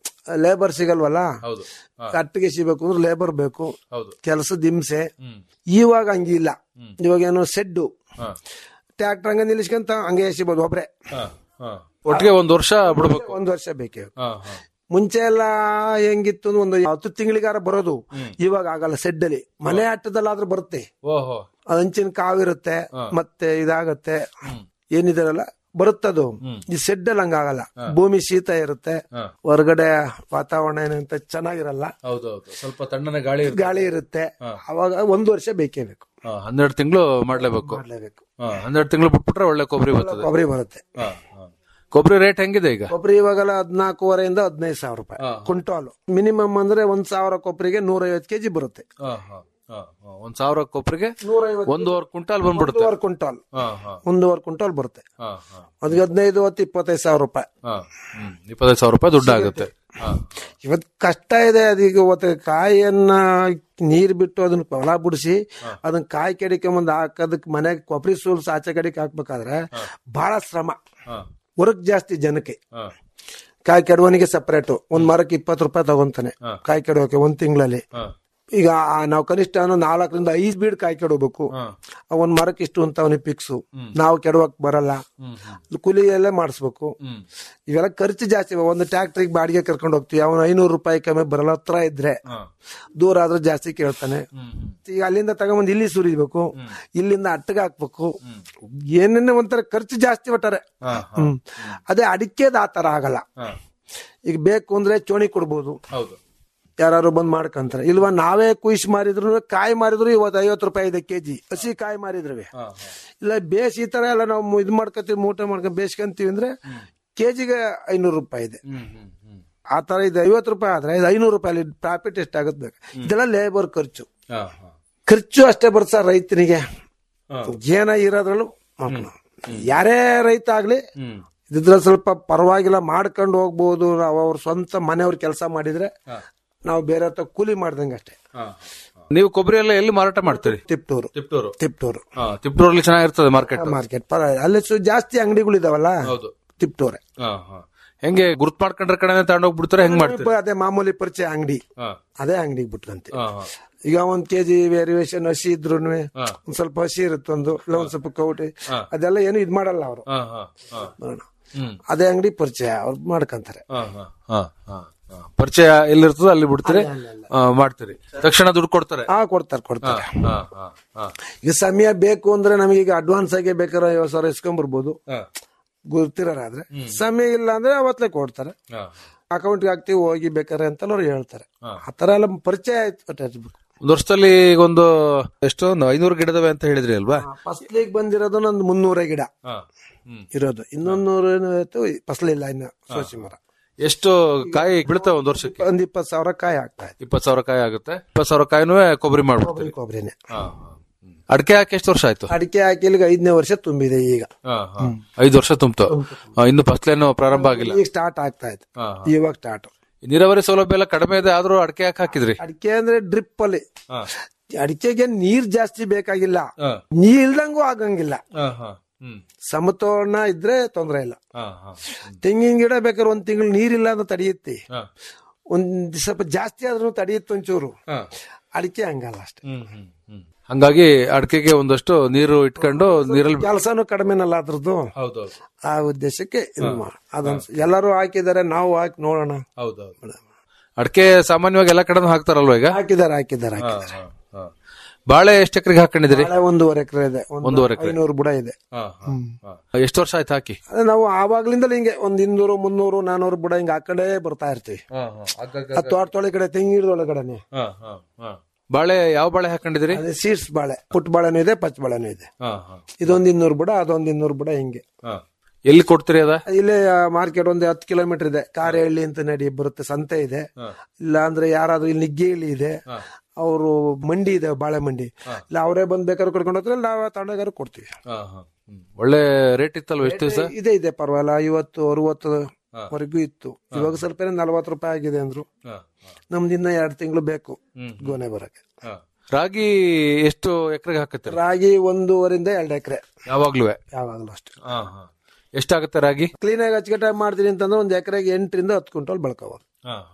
ಲೇಬರ್ ಸಿಗಲ್ವಲ್ಲ ಕಟ್ಟಿಗೆ ಸಿಗ್ಬೇಕು ಅಂದ್ರೆ ಲೇಬರ್ ಬೇಕು ಕೆಲಸದ ಹಿಂಸೆ ಇವಾಗ ಹಂಗಿಲ್ಲ ಇವಾಗ ಏನೋ ಸೆಡ್ಡು ಟ್ರ್ಯಾಕ್ಟರ್ ಹಂಗೆ ನಿಲ್ಲಿಸ್ಕೊಂತ ಹಂಗೆ ಎಸಿಬೋದು ಒಬ್ರೆ ಒಟ್ಟಿಗೆ ಒಂದ್ ವರ್ಷ ಬಿಡ್ಬೇಕು ಒಂದ್ ವರ್ಷ ಬೇಕೇ ಮುಂಚೆ ಎಲ್ಲ ಹೆಂಗಿತ್ತು ಅಂದ್ರೆ ಒಂದು ಹತ್ತು ತಿಂಗಳಿಗಾರ ಬರೋದು ಇವಾಗ ಆಗಲ್ಲ ಸೆಡ್ ಅಲ್ಲಿ ಮನೆ ಆಟದಲ್ಲಾದ್ರೂ ಬರುತ್ತೆ ಓಹೋ ಅದ್ ಹಂಚಿನ ಕಾವಿರುತ್ತೆ ಮತ್ತೆ ಇದಾಗತ್ತೆ ಏನಿದಾರಲ್ಲ ಬರುತ್ತದು ಈ ಸೆಡ್ ಅಲ್ಲಿ ಹಂಗಾಗಲ್ಲ ಭೂಮಿ ಶೀತ ಇರುತ್ತೆ ಹೊರಗಡೆ ವಾತಾವರಣ ಏನಂತ ಚೆನ್ನಾಗಿರಲ್ಲ ಹೌದೌದು ಸ್ವಲ್ಪ ತಣ್ಣನೆ ಗಾಳಿ ಇರುತ್ತೆ. ಗಾಳಿ ಇರುತ್ತೆ ಅವಾಗ ಒಂದು ವರ್ಷ ಬೇಕೇ ಬೇಕು ಹಾ, ಹನ್ನೆರಡು ತಿಂಗಳು ಮಾಡ್ಲೇಬೇಕು ಮಾಡ್ಲೇಬೇಕು ಹಾ, ಹನ್ನೆರಡು ತಿಂಗಳು ಬಿಟ್ಬಿಟ್ರೆ ಒಳ್ಳೆ ಕೊಬ್ಬರಿ ಬರ್ತದೆ ಕೊಬ್ಬರಿ ಬರುತ್ತೆ ಹಾ, ಹಾ. ಕೊಬ್ಬರಿ ರೇಟ್ ಹೆಂಗಿದೆ ಈಗ ಕೊಬ್ಬರಿ ಇವಾಗೆಲ್ಲ ಹದಿನಾಲ್ಕೂವರೆಯಿಂದ ಹದಿನೈದು ಸಾವಿರ ರೂಪಾಯಿ ಕ್ವಿಂಟಾಲ್ ಮಿನಿಮಮ್ ಅಂದ್ರೆ ಒಂದ್ ಸಾವಿರ ಕೊಬ್ಬರಿಗೆ ನೂರೈವತ್ತು ಕೆಜಿ ಬರುತ್ತೆ ಹಾ, ಹಾ, ಹಾ, ಹಾ. ಒಂದ್ ಸಾವಿರ ಕೊಬ್ಬರಿಗೆ ಒಂದೂವರೆ ಕ್ವಿಂಟಾಲ್ ಬಂದ್ಬಿಡುತ್ತೆ ಒಂದೂವರೆ ಕ್ವಿಂಟಾಲ್ ಹಾ, ಹಾ, ಒಂದೂವರೆ ಕ್ವಿಂಟಾಲ್ ಬರುತ್ತೆ ಹಾ, ಹಾ, ಅದಕ್ಕೆ ಹದಿನೈದು ಹೊತ್ತು ಇಪ್ಪತ್ತೈದು ಸಾವಿರ ರೂಪಾಯಿ ಹಾ. ಹ್ಮ್. ಇಪ್ಪತ್ತೈದು ಸಾವಿರ ರೂಪಾಯಿ ದುಡ್ಡು ಆಗುತ್ತೆ ಹಾ. ಇವತ್ ಕಷ್ಟ ಇದೆ ಅದೀಗ ಇವತ್ತು ಕಾಯಿಯನ್ನ ನೀರ್ ಬಿಟ್ಟು ಅದನ್ನ ಹೊಲ ಬಿಡಿಸಿ ಅದನ್ನ ಕಾಯಿ ಕೆಡಿಕೊಂಬಂದ್ ಹಾಕೋದಕ್ ಮನೆಗೆ ಕೊಬ್ಬರಿ ಸೂಲ್ಸ್ ಆಚೆ ಕಡೆಗೆ ಹಾಕ್ಬೇಕಾದ್ರೆ ಬಹಳ ಶ್ರಮ ವರ್ಕ್ ಜಾಸ್ತಿ ಜನಕ್ಕೆ ಹಾ. ಕಾಯಿ ಕೆಡವನಿಗೆ ಸಪರೇಟ್ ಒಂದ್ ಮರಕ್ಕೆ ಇಪ್ಪತ್ತು ರೂಪಾಯಿ ತಗೊಂತಾನೆ ಕಾಯಿ ಕೆಡೋಕೆ ಒಂದ್ ತಿಂಗಳಲ್ಲಿ ಹಾ. ಈಗ ಆ ನಾವು ಕನಿಷ್ಠ ಅನ್ನೋ ನಾಲ್ಕರಿಂದ ಐದ್ ಬೀಡ್ ಕಾಯಿ ಕೆಡಬೇಕು ಆ ಒಂದ್ ಮರಕ್ಕೆ ಇಷ್ಟು ಅಂತ ಅವನಿಗೆ ಫಿಕ್ಸು ನಾವು ಕೆಡವಕ್ ಬರಲ್ಲ ಕೂಲಿಯಲ್ಲೇ ಮಾಡಿಸ್ಬೇಕು ಇವೆಲ್ಲ ಖರ್ಚು ಜಾಸ್ತಿ ಇವೆ. ಒಂದು ಟ್ಯಾಕ್ಟ್ರಿಗೆ ಬಾಡಿಗೆ ಕರ್ಕೊಂಡು ಹೋಗ್ತೀವಿ ಅವನು ಐನೂರು ರೂಪಾಯಿ ಕಮ್ಮಿ ಬರಲ್ಲ ಹತ್ರ ಇದ್ರೆ ದೂರ ಆದ್ರೆ ಜಾಸ್ತಿ ಕೇಳ್ತಾನೆ ಈಗ ಅಲ್ಲಿಂದ ತಗೊಂಬಂದ್ ಇಲ್ಲಿ ಸುರಿಬೇಕು ಇಲ್ಲಿಂದ ಅಟ್ಟಗೆ ಹಾಕ್ಬೇಕು ಏನೇನೆ ಒಂಥರ ಖರ್ಚು ಜಾಸ್ತಿ ಒಟ್ಟಾರೆ ಹ್ಮ್ ಅದೇ ಅಡಿಕೆದ ಆ ತರ ಆಗಲ್ಲ ಈಗ ಬೇಕು ಅಂದ್ರೆ ಚೋಣಿ ಕೊಡ್ಬೋದು ಹೌದು ಯಾರು ಬಂದ್ ಮಾಡ್ಕಂತಾರೆ ಇಲ್ವಾ ನಾವೇ ಕುಯ್ಸ್ ಮಾರಿದ್ರು ಕಾಯಿ ಮಾರಿದ್ರು ಇವತ್ತು ಐವತ್ತು ರೂಪಾಯಿ ಇದೆ ಕೆಜಿ ಹಸಿ ಕಾಯಿ ಮಾರಿದ್ರು ಇಲ್ಲ ಬೇಸ್ ಈ ತರ ಎಲ್ಲ ನಾವು ಇದ್ ಮಾಡ್ಕೊತೀವಿ ಮೂಟೆ ಮಾಡ್ಕೊಂಡ್ ಬೇಸ್ಕೊಂತೀವಿ ಅಂದ್ರೆ ಕೆಜಿಗೆ ಐನೂರು ರೂಪಾಯಿ ಇದೆ ಆ ತರ ಇದೆ ಐವತ್ತು ರೂಪಾಯಿ ಆದ್ರೆ ಇದು ಐನೂರು ರೂಪಾಯಿ ಪ್ರಾಫಿಟ್ ಎಷ್ಟಾಗುತ್ತೆ ಇದೆಲ್ಲ ಲೇಬರ್ ಖರ್ಚು ಹಾ, ಹಾ. ಖರ್ಚು ಅಷ್ಟೇ ಬರುತ್ತೆ ಸರ್ ರೈತನಿಗೆ ಏನ ಇರೋದ್ರಲ್ಲೂ ಮಾಡ್ಕೊಳ್ಳೋದು. ಯಾರೇ ರೈತ ಆಗ್ಲಿ ಇದ್ರ ಸ್ವಲ್ಪ ಪರವಾಗಿಲ್ಲ ಮಾಡ್ಕೊಂಡು ಹೋಗ್ಬೋದು ನಾವು ಅವ್ರ ಸ್ವಂತ ಮನೆಯವ್ರ ಕೆಲಸ ಮಾಡಿದ್ರೆ ನಾವು ಬೇರೆ ಹತ್ರ ಕೂಲಿ ಮಾಡ್ದಂಗೆ ಅಷ್ಟೇ ನೀವು ಕೊಬ್ಬರಿ ಎಲ್ಲ ಎಲ್ಲಿ ಮಾರಾಟ ಮಾಡ್ತೀರಿ ತಿಪ್ಟೂರು ತಿಪ್ಟೂರು ತಿಪ್ಟೂರು ತಿಪ್ಟೂರಲ್ಲಿ ಚೆನ್ನಾಗಿರ್ತದೆ ಮಾರ್ಕೆಟ್ ಮಾರ್ಕೆಟ್ ಅಲ್ಲಿ ಸು- ಜಾಸ್ತಿ ಅಂಗಡಿಗಳು ಇದಾವಲ್ಲ ಹೌದು. ತಿಪ್ಟೂರೆ ಹೆಂಗೆ ಗುರ್ತ್ ಮಾಡ್ಕೊಂಡ್ರ ಕಡೆ ತಗೊಂಡೋಗ್ಬಿಡ್ತಾರೆ ಹೆಂಗ್ ಮಾಡ್ತೀರಿ ಅದೇ ಮಾಮೂಲಿ ಪರಿಚಯ ಅಂಗಡಿ ಹಾ. ಅದೇ ಅಂಗಡಿಗೆ ಬಿಟ್ಕಂತೆ ಹಾ, ಹಾ. ಈಗ ಒಂದ್ ಕೆಜಿ ವೇರಿಯೇಷನ್ ಹಸಿ ಇದ್ರು ಒಂದ್ ಸ್ವಲ್ಪ ಹಸಿ ಇರುತ್ತೆ ಒಂದು ಇಲ್ಲ ಒಂದ್ ಸ್ವಲ್ಪ ಕೌಟಿ ಹಾ. ಅದೆಲ್ಲ ಏನು ಇದ್ ಮಾಡಲ್ಲ ಅವರು ಹಾ, ಹಾ, ಹಾ. ಹ್ಮ್. ಅದೇ ಅಂಗಡಿ ಪರಿಚಯ ಅವ್ರು ಮಾಡ್ಕಂತಾರೆ ಹಾ, ಹಾ, ಹಾ, ಹಾ, ಹಾ. ಪರಿಚಯ ಎಲ್ಲಿರ್ತದೆ ಅಲ್ಲಿ ಬಿಡ್ತೀರಿ ಆ, ಮಾಡ್ತೀರಿ ತಕ್ಷಣ ದುಡ್ಡು ಕೊಡ್ತಾರೆ ಹಾ ಕೊಡ್ತಾರೆ ಕೊಡ್ತಾರೆ ಹಾ, ಹಾ, ಹಾ. ಈಗ ಸಮಯ ಬೇಕು ಅಂದ್ರೆ ನಮಗೆ ಈಗ ಅಡ್ವಾನ್ಸ್ ಆಗಿ ಬೇಕಾದ್ರೆ ಐವತ್ತು ಸಾವಿರ ಇಸ್ಕೊಂಡ್ಬರ್ಬೋದು ಹಾ. ಗುರ್ತಿರಾದ್ರೆ ಸಮಯ ಇಲ್ಲ ಅಂದ್ರೆ ಅವತ್ತೇ ಕೊಡ್ತಾರೆ ಹಾ. ಅಕೌಂಟ್ಗೆ ಹಾಕ್ತಿವಿ ಹೋಗಿ ಬೇಕಾರೆ ಅಂತ ಅವ್ರು ಹೇಳ್ತಾರೆ ಆ ತರ ಎಲ್ಲ ಪರಿಚಯ ಆಯ್ತು ಒಂದ್ ವರ್ಷದಲ್ಲಿ ಈಗ ಒಂದು ಎಷ್ಟು ಒಂದು ಐನೂರು ಗಿಡದವೆ ಅಂತ ಹೇಳಿದ್ರಿ ಅಲ್ವಾ ಫಸ್ಲಿಗೆ ಬಂದಿರೋದು ನಂದು ಮುನ್ನೂರ ಗಿಡ ಹಾ. ಹ್ಮ್. ಇರೋದು ಇನ್ನೊಂದು ನೂರು ಏನು ಆಯ್ತು ಫಸಲಿಲ್ಲ ಇನ್ನು ಸೋಸಿ ಮರ ಎಷ್ಟು ಕಾಯಿ ಬೀಳ್ತಾವೆ ಒಂದ್ ವರ್ಷಕ್ಕೆ ಒಂದ್ ಇಪ್ಪತ್ತು ಸಾವಿರ ಕಾಯಿ ಆಗ್ತಾ ಇದೆ ಇಪ್ಪತ್ ಸಾವಿರ ಕಾಯಿ ಆಗುತ್ತೆ ಇಪ್ಪತ್ ಸಾವಿರ ಕಾಯಿನೂ ಕೊಬ್ಬರಿ ಮಾಡ್ಬಿಡ್ತೀರಿ ಕೊಬ್ಬರಿನೇ ಅಡಿಕೆ ಹಾಕಿ ಎಷ್ಟು ವರ್ಷ ಆಯ್ತು ಅಡಿಕೆ ಹಾಕಿ ಇಲ್ಲಿಗೆ ಐದನೇ ವರ್ಷ ತುಂಬಿದೆ ಈಗ ಹಾ, ಹಾ. ಐದು ವರ್ಷ ತುಂಬ್ತು ಆ, ಇನ್ನು ಫಸ್ಲೇನು ಪ್ರಾರಂಭ ಆಗಿಲ್ಲ ಈಗ ಸ್ಟಾರ್ಟ್ ಆಗ್ತಾ ಇದೆ ಹಾ, ಇವಾಗ ಸ್ಟಾರ್ಟ್ ನೀರಾವರಿ ಸೌಲಭ್ಯ ಎಲ್ಲ ಕಡಿಮೆ ಇದೆ ಆದ್ರೂ ಅಡಿಕೆ ಯಾಕೆ ಹಾಕಿದ್ರಿ ಅಡಿಕೆ ಅಂದ್ರೆ ಡ್ರಿಪ್ ಅಲ್ಲಿ ಹಾ. ಅಡಿಕೆಗೆ ನೀರ್ ಜಾಸ್ತಿ ಬೇಕಾಗಿಲ್ಲ ಹಾ. ನೀರ್ ಇಲ್ದಂಗೂ ಆಗಂಗಿಲ್ಲ ಹಾ, ಹಾ. ಹ್ಮ್. ಸಮತೋಲನ ಇದ್ರೆ ತೊಂದ್ರೆ ಇಲ್ಲ ಹಾ, ಹಾ. ತೆಂಗಿನ ಗಿಡ ಬೇಕಾದ್ರೆ ಒಂದ್ ತಿಂಗಳು ನೀರಿಲ್ಲ ಅಂದ್ರೆ ತಡೆಯುತ್ತೆ ಹಾ. ಒಂದ್ ಸ್ವಲ್ಪ ಜಾಸ್ತಿ ಆದ್ರೂ ತಡೆಯುತ್ತೆ ಒಂಚೂರು ಹಾ. ಅಡಿಕೆ ಹಂಗಲ್ಲ ಅಷ್ಟೇ ಹ್ಮ್, ಹ್ಮ್, ಹ್ಮ್. ಹಂಗಾಗಿ ಅಡಿಕೆಗೆ ಒಂದಷ್ಟು ನೀರು ಇಟ್ಕೊಂಡು ನೀರಲ್ಲಿ ಕೆಲಸನೂ ಕಡಿಮೆನಲ್ಲ ಅದ್ರದ್ದು ಹೌದೌದು ಆ ಉದ್ದೇಶಕ್ಕೆ ಇದು ಮಾಡ ಅದನ್ಸ್ ಎಲ್ಲರೂ ಹಾಕಿದ್ದಾರೆ ನಾವು ಹಾಕಿ ನೋಡೋಣ ಹೌದೌದು ಅಡಿಕೆ ಸಾಮಾನ್ಯವಾಗಿ ಎಲ್ಲ ಕಡೆ ಹಾಕ್ತಾರಲ್ವಾ ಈಗ ಹಾಕಿದ್ದಾರೆ ಹಾಕಿದ್ದಾರೆ ಹಾ, ಹಾ, ಹಾ. ಬಾಳೆ ಎಷ್ಟು ಎಕರೆಗೆ ಹಾಕೊಂಡಿದ್ರಿ ಬಾಳೆ ಒಂದೂವರೆ ಎಕರೆ ಇದೆ ಒಂದು ಒಂದೂವರೆ ಎಕರೆ ಐನೂರು ಬುಡ ಇದೆ ಹಾ, ಹಾ, ಹಾ. ಎಷ್ಟು ವರ್ಷ ಆಯ್ತು ಹಾಕಿ ಅದೇ ನಾವು ಆವಾಗ್ಲಿಂದಲೂ ಹಿಂಗೆ ಒಂದ್ ಇನ್ನೂರು ಮುನ್ನೂರು ನಾನೂರು ಬುಡ ಹಿಂಗೆ ಹಾಕೊಂಡೇ ಬರ್ತಾ ಇರ್ತೀವಿ ಆ ತೋಟದೊಳ ಕಡೆ ತೆಂಗಿನದೊಳಗಡೆನೆ ಹಾ, ಹಾ, ಹಾ. ಬಾಳೆ ಯಾವ ಬಾಳೆ ಹಾಕೊಂಡಿದ್ರಿ ಅದೇ ಸೀಡ್ಸ್ ಬಾಳೆ ಪುಟ್ ಬಾಳೆನೂ ಇದೆ ಪಚ್ಚ ಬಾಳೆನೂ ಇದೆ ಹಾ, ಹಾ, ಇದೊಂದ್ ಇನ್ನೂರು ಬುಡ ಅದೊಂದ್ ಇನ್ನೂರು ಬುಡ ಹಿಂಗೆ ಹಾ. ಎಲ್ಲಿ ಕೊಡ್ತೀರಿ ಅದ ಇಲ್ಲೇ ಮಾರ್ಕೆಟ್ ಒಂದು ಹತ್ತು ಕಿಲೋಮೀಟರ್ ಇದೆ ಕಾರೆಹಳ್ಳಿ ಅಂತ ನಡಿ ಬರುತ್ತೆ ಸಂತೆ ಇದೆ ಇಲ್ಲ ಅಂದ್ರೆ ಯಾರಾದ್ರೂ ಇಲ್ಲಿ ನಿಗ್ಗೇಳಿ ಇದೆ ಅವರು ಮಂಡಿ ಇದೆ ಬಾಳೆ ಮಂಡಿ ಇಲ್ಲ ಅವರೇ ಬಂದ್ ಬೇಕಾದ್ರೆ ಕರ್ಕೊಂಡು ಹೋದ್ರೆ ನಾವು ತಗೊಂಡೋಗಾರು ಕೊಡ್ತೀವಿ ಹಾ, ಹಾ. ಹ್ಮ್. ಒಳ್ಳೆ ರೇಟ್ ಇತ್ತಲ್ವ ಎಷ್ಟು ದಿವಸ ಇದೆ ಇದೆ ಪರವಾಗಿಲ್ಲ ಐವತ್ತು ಅರವತ್ತು ವರೆಗೂ ಇತ್ತು ಇವಾಗ ಸ್ವಲ್ಪ ನಲ್ವತ್ತು ರೂಪಾಯಿ ಆಗಿದೆ ಅಂದ್ರು ನಮ್ದು ಇನ್ನ ಎರಡು ತಿಂಗಳು ಬೇಕು ಗೊನೆ ಬರಕ್ಕೆ ರಾಗಿ ಎಷ್ಟು ಎಕರೆಗೆ ಹಾಕತ್ತೀರಿ ರಾಗಿ ಒಂದೂವರಿಂದ ಎರಡು ಎಕರೆ ಯಾವಾಗ್ಲೂ ಯಾವಾಗಲೂ ಅಷ್ಟೇ ಎಷ್ಟಾಗುತ್ತೆ ರಾಗಿ ಕ್ಲೀನ್ ಆಗಿ ಅಚ್ಚುಕಟ್ಟಾಗಿ ಮಾಡ್ತೀನಿ ಅಂತಂದ್ರೆ ಒಂದ್ ಎಕರೆಗೆ ಎಂಟರಿಂದ ಹತ್ತು ಕ್ವಿಂಟಲ್ ಬೆಳ್ಕೋಬೋದು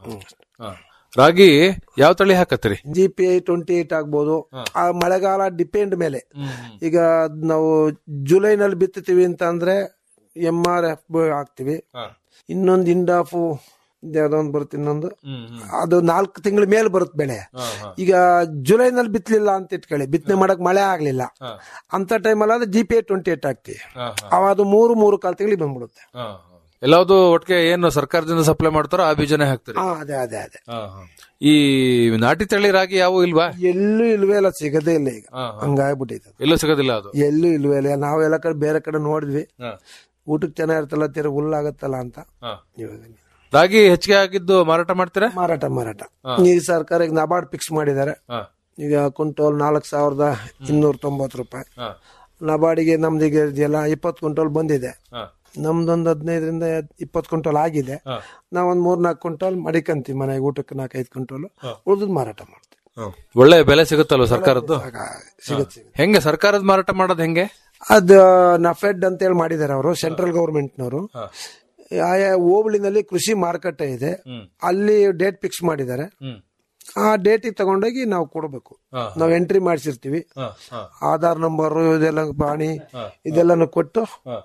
ರಾಗಿ ಯಾವ ತಳಿ ಹಾಕತ್ತೀರಿ G P I twenty eight ಆಗ್ಬೋದು ಆ ಮಳೆಗಾಲ ಡಿಪೆಂಡ್ ಮೇಲೆ ಈಗ ಅದ್ ನಾವು ಜುಲೈನಲ್ಲಿ ಬಿತ್ತುತ್ತೀವಿ ಅಂತ ಅಂದ್ರೆ ಎಂ ಆರ್ ಎಫ್ ಹಾಕ್ತಿವಿ ಇನ್ನೊಂದು ಇಂಡಾಫು ಯಾವ್ದೋ ಒಂದು ಬರುತ್ತೆ ಇನ್ನೊಂದು ಅದು ನಾಲ್ಕು ತಿಂಗಳ ಮೇಲೆ ಬರುತ್ತೆ ಬೆಳೆ ಈಗ ಜುಲೈನಲ್ಲಿ ಬಿತ್ತಲಿಲ್ಲ ಅಂತ ಇಟ್ಕೊಳ್ಳಿ ಬಿತ್ತನೆ ಮಾಡಕ್ ಮಳೆ ಆಗ್ಲಿಲ್ಲ ಅಂತ ಟೈಮಲ್ಲಿ ಅದು G P I twenty eight ಹಾಕ್ತಿವಿ ಅವ ಅದು ಮೂರು ಮೂರು ಕಾಲ್ ತಿಂಗಳಿಗೆ ಬಂದ್ಬಿಡುತ್ತೆ ಎಲ್ಲಾವುದು ಒಟ್ಟಿಗೆ ಏನು ಸರ್ಕಾರದಿಂದ ಸಪ್ಲೈ ಮಾಡ್ತಾರೋ ಆ ಬೀಜನೇ ಹಾಕ್ತೀರಿ ಹಾ ಅದೇ ಅದೇ ಅದೇ ಈ ನಾಟಿ ತಳಿ ರಾಗಿ ಯಾವ ಇಲ್ವಾ ಎಲ್ಲೂ ಇಲ್ವೇ ಇಲ್ಲ ಸಿಗದೇ ಇಲ್ಲ ಈಗ ಹಂಗಾಗ್ಬಿಟ್ಟಿದೆ ಎಲ್ಲೂ ಸಿಗೋದಿಲ್ಲ ಅದು ಎಲ್ಲೂ ಇಲ್ವೇ ಇಲ್ಲ ನಾವೆಲ್ಲ ಕಡೆ ಬೇರೆ ಕಡೆ ನೋಡಿದ್ವಿ ಊಟಕ್ಕೆ ಚೆನ್ನಾಗಿರ್ತಲ್ಲ ತೀರ ಹುಲ್ಲಾಗತ್ತಲ್ಲ ಅಂತ ಇವಾಗ ರಾಗಿ ಹೆಚ್ಚಿಗೆ ಆಗಿದ್ದು ಮಾರಾಟ ಮಾಡ್ತೀರಾ ಮಾರಾಟ ಮಾರಾಟ ಈ ಸರ್ಕಾರ ಈಗ ನಬಾರ್ಡ್ ಫಿಕ್ಸ್ ಮಾಡಿದ್ದಾರೆ ಈಗ ಕ್ವಿಂಟೋಲ್ ನಾಲ್ಕು ಸಾವಿರದ ಇನ್ನೂರ ತೊಂಬತ್ತು ರೂಪಾಯಿ ನಬಾರ್ಡಿಗೆ ನಮ್ದೀಗ ಎಲ್ಲ ಇಪ್ಪತ್ತು ಕ್ವಿಂಟೋಲ್ ಬಂದಿದೆ ನಮ್ದೊಂದು ಹದಿನೈದರಿಂದ ಇಪ್ಪತ್ತು ಕ್ವಿಂಟೋಲ್ ಆಗಿದೆ ನಾವೊಂದ್ ಮೂರ್ ನಾಲ್ಕು ಕ್ವಿಂಟೋಲ್ ಮಡಿಕಂತೀವಿ ಮನೆಗೆ ಊಟಕ್ಕೆ ನಾಲ್ಕೈದು ಕ್ವಿಂಟೋಲ್ ಉಳಿದ್ ಮಾರಾಟ ಮಾಡ್ತೀವಿ ಒಳ್ಳೆ ಬೆಲೆ ಸಿಗುತ್ತಲ್ವ ಸರ್ಕಾರದ್ದು ಸಿಗುತ್ತೆ ಹೆಂಗೆ ಸರ್ಕಾರದ ಮಾರಾಟ ಮಾಡೋದು ಹೆಂಗೆ ಅದು ನಫೆಡ್ ಅಂತ ಹೇಳಿ ಮಾಡಿದ್ದಾರೆ ಅವರು ಸೆಂಟ್ರಲ್ ಗವರ್ಮೆಂಟ್ನವರು ಆಯಾ ಹೋಬಳಿನಲ್ಲಿ ಕೃಷಿ ಮಾರುಕಟ್ಟೆ ಇದೆ ಅಲ್ಲಿ ಡೇಟ್ ಫಿಕ್ಸ್ ಮಾಡಿದ್ದಾರೆ ಆ ಡೇಟಿಗೆ ತಗೊಂಡೋಗಿ ನಾವು ಕೊಡಬೇಕು ನಾವು ಎಂಟ್ರಿ ಮಾಡಿಸಿರ್ತೀವಿ ಆಧಾರ್ ನಂಬರ್ ಇದೆಲ್ಲ ಬಾಣಿ ಇದೆಲ್ಲನು ಕೊಟ್ಟು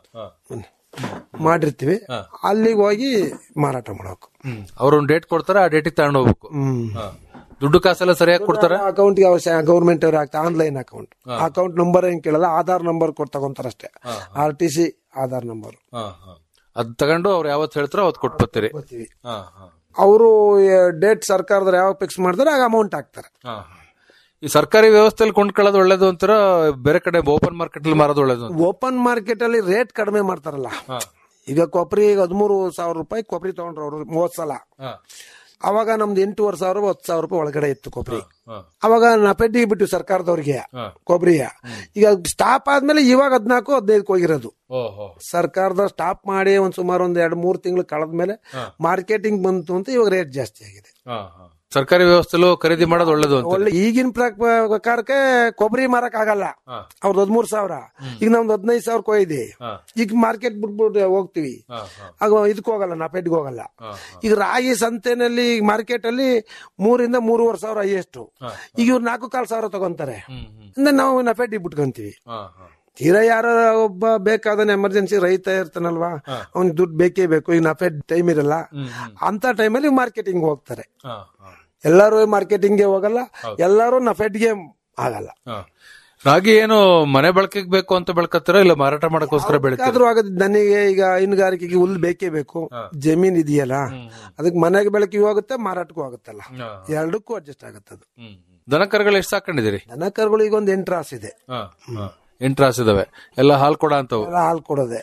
ಮಾಡಿರ್ತೀವಿ ಅಲ್ಲಿಗೆ ಹೋಗಿ ಮಾರಾಟ ಮಾಡಬೇಕು ಅವ್ರು ಒಂದು ಡೇಟ್ ಕೊಡ್ತಾರೆ ಆ ಡೇಟಿಗೆ ತಗೊಂಡು ಹೋಗ್ಬೇಕು ಹಾ. ದುಡ್ಡು ಕಾಸೆಲ್ಲ ಸರಿಯಾಗಿ ಕೊಡ್ತಾರೆ ಅಕೌಂಟ್ಗೆ ಗೌರ್ಮೆಂಟ್ ಅವ್ರು ಆಗ್ತಾ ಆನ್ಲೈನ್ ಅಕೌಂಟ್ ಅಕೌಂಟ್ ನಂಬರ್ ಏನ್ ಕೇಳಲ್ಲ ಆಧಾರ್ ನಂಬರ್ ಕೊಟ್ಟು ತಗೊಂತಾರ ಅಷ್ಟೇ R T C Aadhaar number ಅದ್ ತಗೊಂಡು ಅವ್ರು ಯಾವತ್ತು ಹೇಳ್ತಾರೋ ಅವತ್ತು ಕೊಟ್ಟು ಬರ್ತೀರಿ ಹಾ, ಹಾ. ಅವರು ಡೇಟ್ ಸರ್ಕಾರದವ್ರು ಯಾವಾಗ ಫಿಕ್ಸ್ ಮಾಡ್ತಾರೆ ಆಗ ಅಮೌಂಟ್ ಹಾಕ್ತಾರೆ ಹಾ, ಹಾ. ಈ ಸರ್ಕಾರಿ ವ್ಯವಸ್ಥೆಯಲ್ಲಿ ಕೊಂಡ್ಕೊಳ್ಳೋದು ಒಳ್ಳೇದು ಅಂತೀರ ಬೇರೆ ಕಡೆ ಓಪನ್ ಮಾರ್ಕೆಟ್ ಅಲ್ಲಿ ಮಾರೋದು ಒಳ್ಳೇದು ಅಂತ ಓಪನ್ ಮಾರ್ಕೆಟ್ ಅಲ್ಲಿ ರೇಟ್ ಕಡಿಮೆ ಮಾಡ್ತಾರಲ್ಲ ಈಗ ಕೊಬ್ಬರಿ ಈಗ ಹದಿಮೂರು ಸಾವಿರ ರೂಪಾಯಿ ಕೊಬ್ಬರಿ ತಗೊಂಡ್ರು ಅವರು ಮೂವತ್ ಸಲ ಅವಾಗ ನಮ್ದು ಎಂಟೂವರೆ ಸಾವಿರ ಹತ್ತು ಸಾವಿರ ರೂಪಾಯಿ ಒಳಗಡೆ ಇತ್ತು ಕೊಬ್ಬರಿ ಅವಾಗ ನಪೆಡ್ಡಿಗೆ ಬಿಟ್ಟು ಸರ್ಕಾರದವ್ರಿಗೆ ಕೊಬ್ಬರಿಯ ಈಗ ಸ್ಟಾಪ್ ಆದ್ಮೇಲೆ ಇವಾಗ ಹದ್ನಾಲ್ಕು ಹದಿನೈದಕ್ಕೆ ಹೋಗಿರೋದು ಸರ್ಕಾರದ ಸ್ಟಾಪ್ ಮಾಡಿ ಒಂದ್ ಸುಮಾರು ಒಂದ್ ಎರಡ್ ಮೂರ್ ತಿಂಗಳು ಕಳೆದ್ಮೇಲೆ ಮಾರ್ಕೆಟಿಂಗ್ ಬಂತು ಅಂತ ಇವಾಗ ರೇಟ್ ಜಾಸ್ತಿ ಆಗಿದೆ ಸರ್ಕಾರಿ ವ್ಯವಸ್ಥೆಲೂ ಖರೀದಿ ಮಾಡೋದು ಒಳ್ಳೇದು ಅಂತ ಒಳ್ಳೆ ಈಗಿನ ಪ್ರ- ಪ್ರಕಾರಕ್ಕೆ ಕೊಬ್ಬರಿ ಮಾರಕ್ ಆಗಲ್ಲ ಅವ್ರದ್ದು ಹದಿಮೂರು ಸಾವಿರ ಈಗ ನಮ್ದು ಹದಿನೈದು ಸಾವಿರ ಕೊಯ್ದಿ ಈಗ ಮಾರ್ಕೆಟ್ ಬಿಟ್ಬಿಟ್ಟು ಹೋಗ್ತಿವಿ ಆಗ ಇದಕ್ಕೆ ಹೋಗಲ್ಲ ನಾಪೆಟ್ಗೆ ಹೋಗಲ್ಲ ಈಗ ರಾಗಿ ಸಂತೆನಲ್ಲಿ ಮಾರ್ಕೆಟ್ ಅಲ್ಲಿ ಮೂರಿಂದ ಮೂರುವರೆ ಸಾವಿರ ಹೈಯೆಸ್ಟ್ ಈಗ ಇವ್ರು ನಾಲ್ಕು ಕಾಲು ಸಾವಿರ ತಗೊಂತಾರೆ ಅಂದ್ರೆ ನಾವು ನಪೆಟ್ಟಿಗೆ ಬಿಟ್ಕೊಂತೀವಿ ತೀರಾ ಯಾರ ಒಬ್ಬ ಬೇಕಾದ ಎಮರ್ಜೆನ್ಸಿ ರೈತ ಇರ್ತಾನಲ್ವಾ ಅವ್ನಿಗೆ ದುಡ್ಡು ಬೇಕೇ ಬೇಕು ಈಗ ನಫೆಡ್ ಟೈಮ್ ಇರಲ್ಲ ಅಂತ ಟೈಮಲ್ಲಿ ಮಾರ್ಕೆಟಿಂಗ್ ಹೋಗ್ತಾರೆ ಎಲ್ಲರೂ ಮಾರ್ಕೆಟಿಂಗ್ಗೆ ಹೋಗಲ್ಲ ಎಲ್ಲರೂ ನಫೆಡ್ಗೆ ಆಗಲ್ಲ ರಾಗಿ ಏನು ಮನೆ ಬಳಕೆಗೆ ಬೇಕು ಅಂತ ಬೆಳ್ಕತ್ತೀರಾ ಇಲ್ಲ ಮಾರಾಟ ಮಾಡಕ್ಕೋಸ್ಕರ ಬೆಳಿತೀರಾ ಆದ್ರೂ ಆಗದ್ ನನಗೆ ಈಗ ಹೈನುಗಾರಿಕೆಗೆ ಹುಲ್ಲು ಬೇಕೇ ಬೇಕು ಜಮೀನ್ ಇದೆಯಲ್ಲ ಅದಕ್ಕೆ ಮನೆಗೆ ಬೆಳಕಿಗೂ ಆಗುತ್ತೆ ಮಾರಾಟಕ್ಕೂ ಆಗುತ್ತಲ್ಲ ಎರಡಕ್ಕೂ ಅಡ್ಜಸ್ಟ್ ಆಗುತ್ತೆ ಅದು ದನ ಕರುಗಳು ಎಷ್ಟು ಸಾಕೊಂಡಿದ್ದೀರಿ ದನ ಕರುಗಳು ಈಗ ಒಂದು ಎಂಟು ರಾಸ್ ಇದೆ ಎಂಟು ರಾಸ್ ಇದಾವೆ ಎಲ್ಲ ಹಾಲು ಕೊಡ ಅಂತವು ಎಲ್ಲ ಹಾಲು ಕೊಡೋದೆ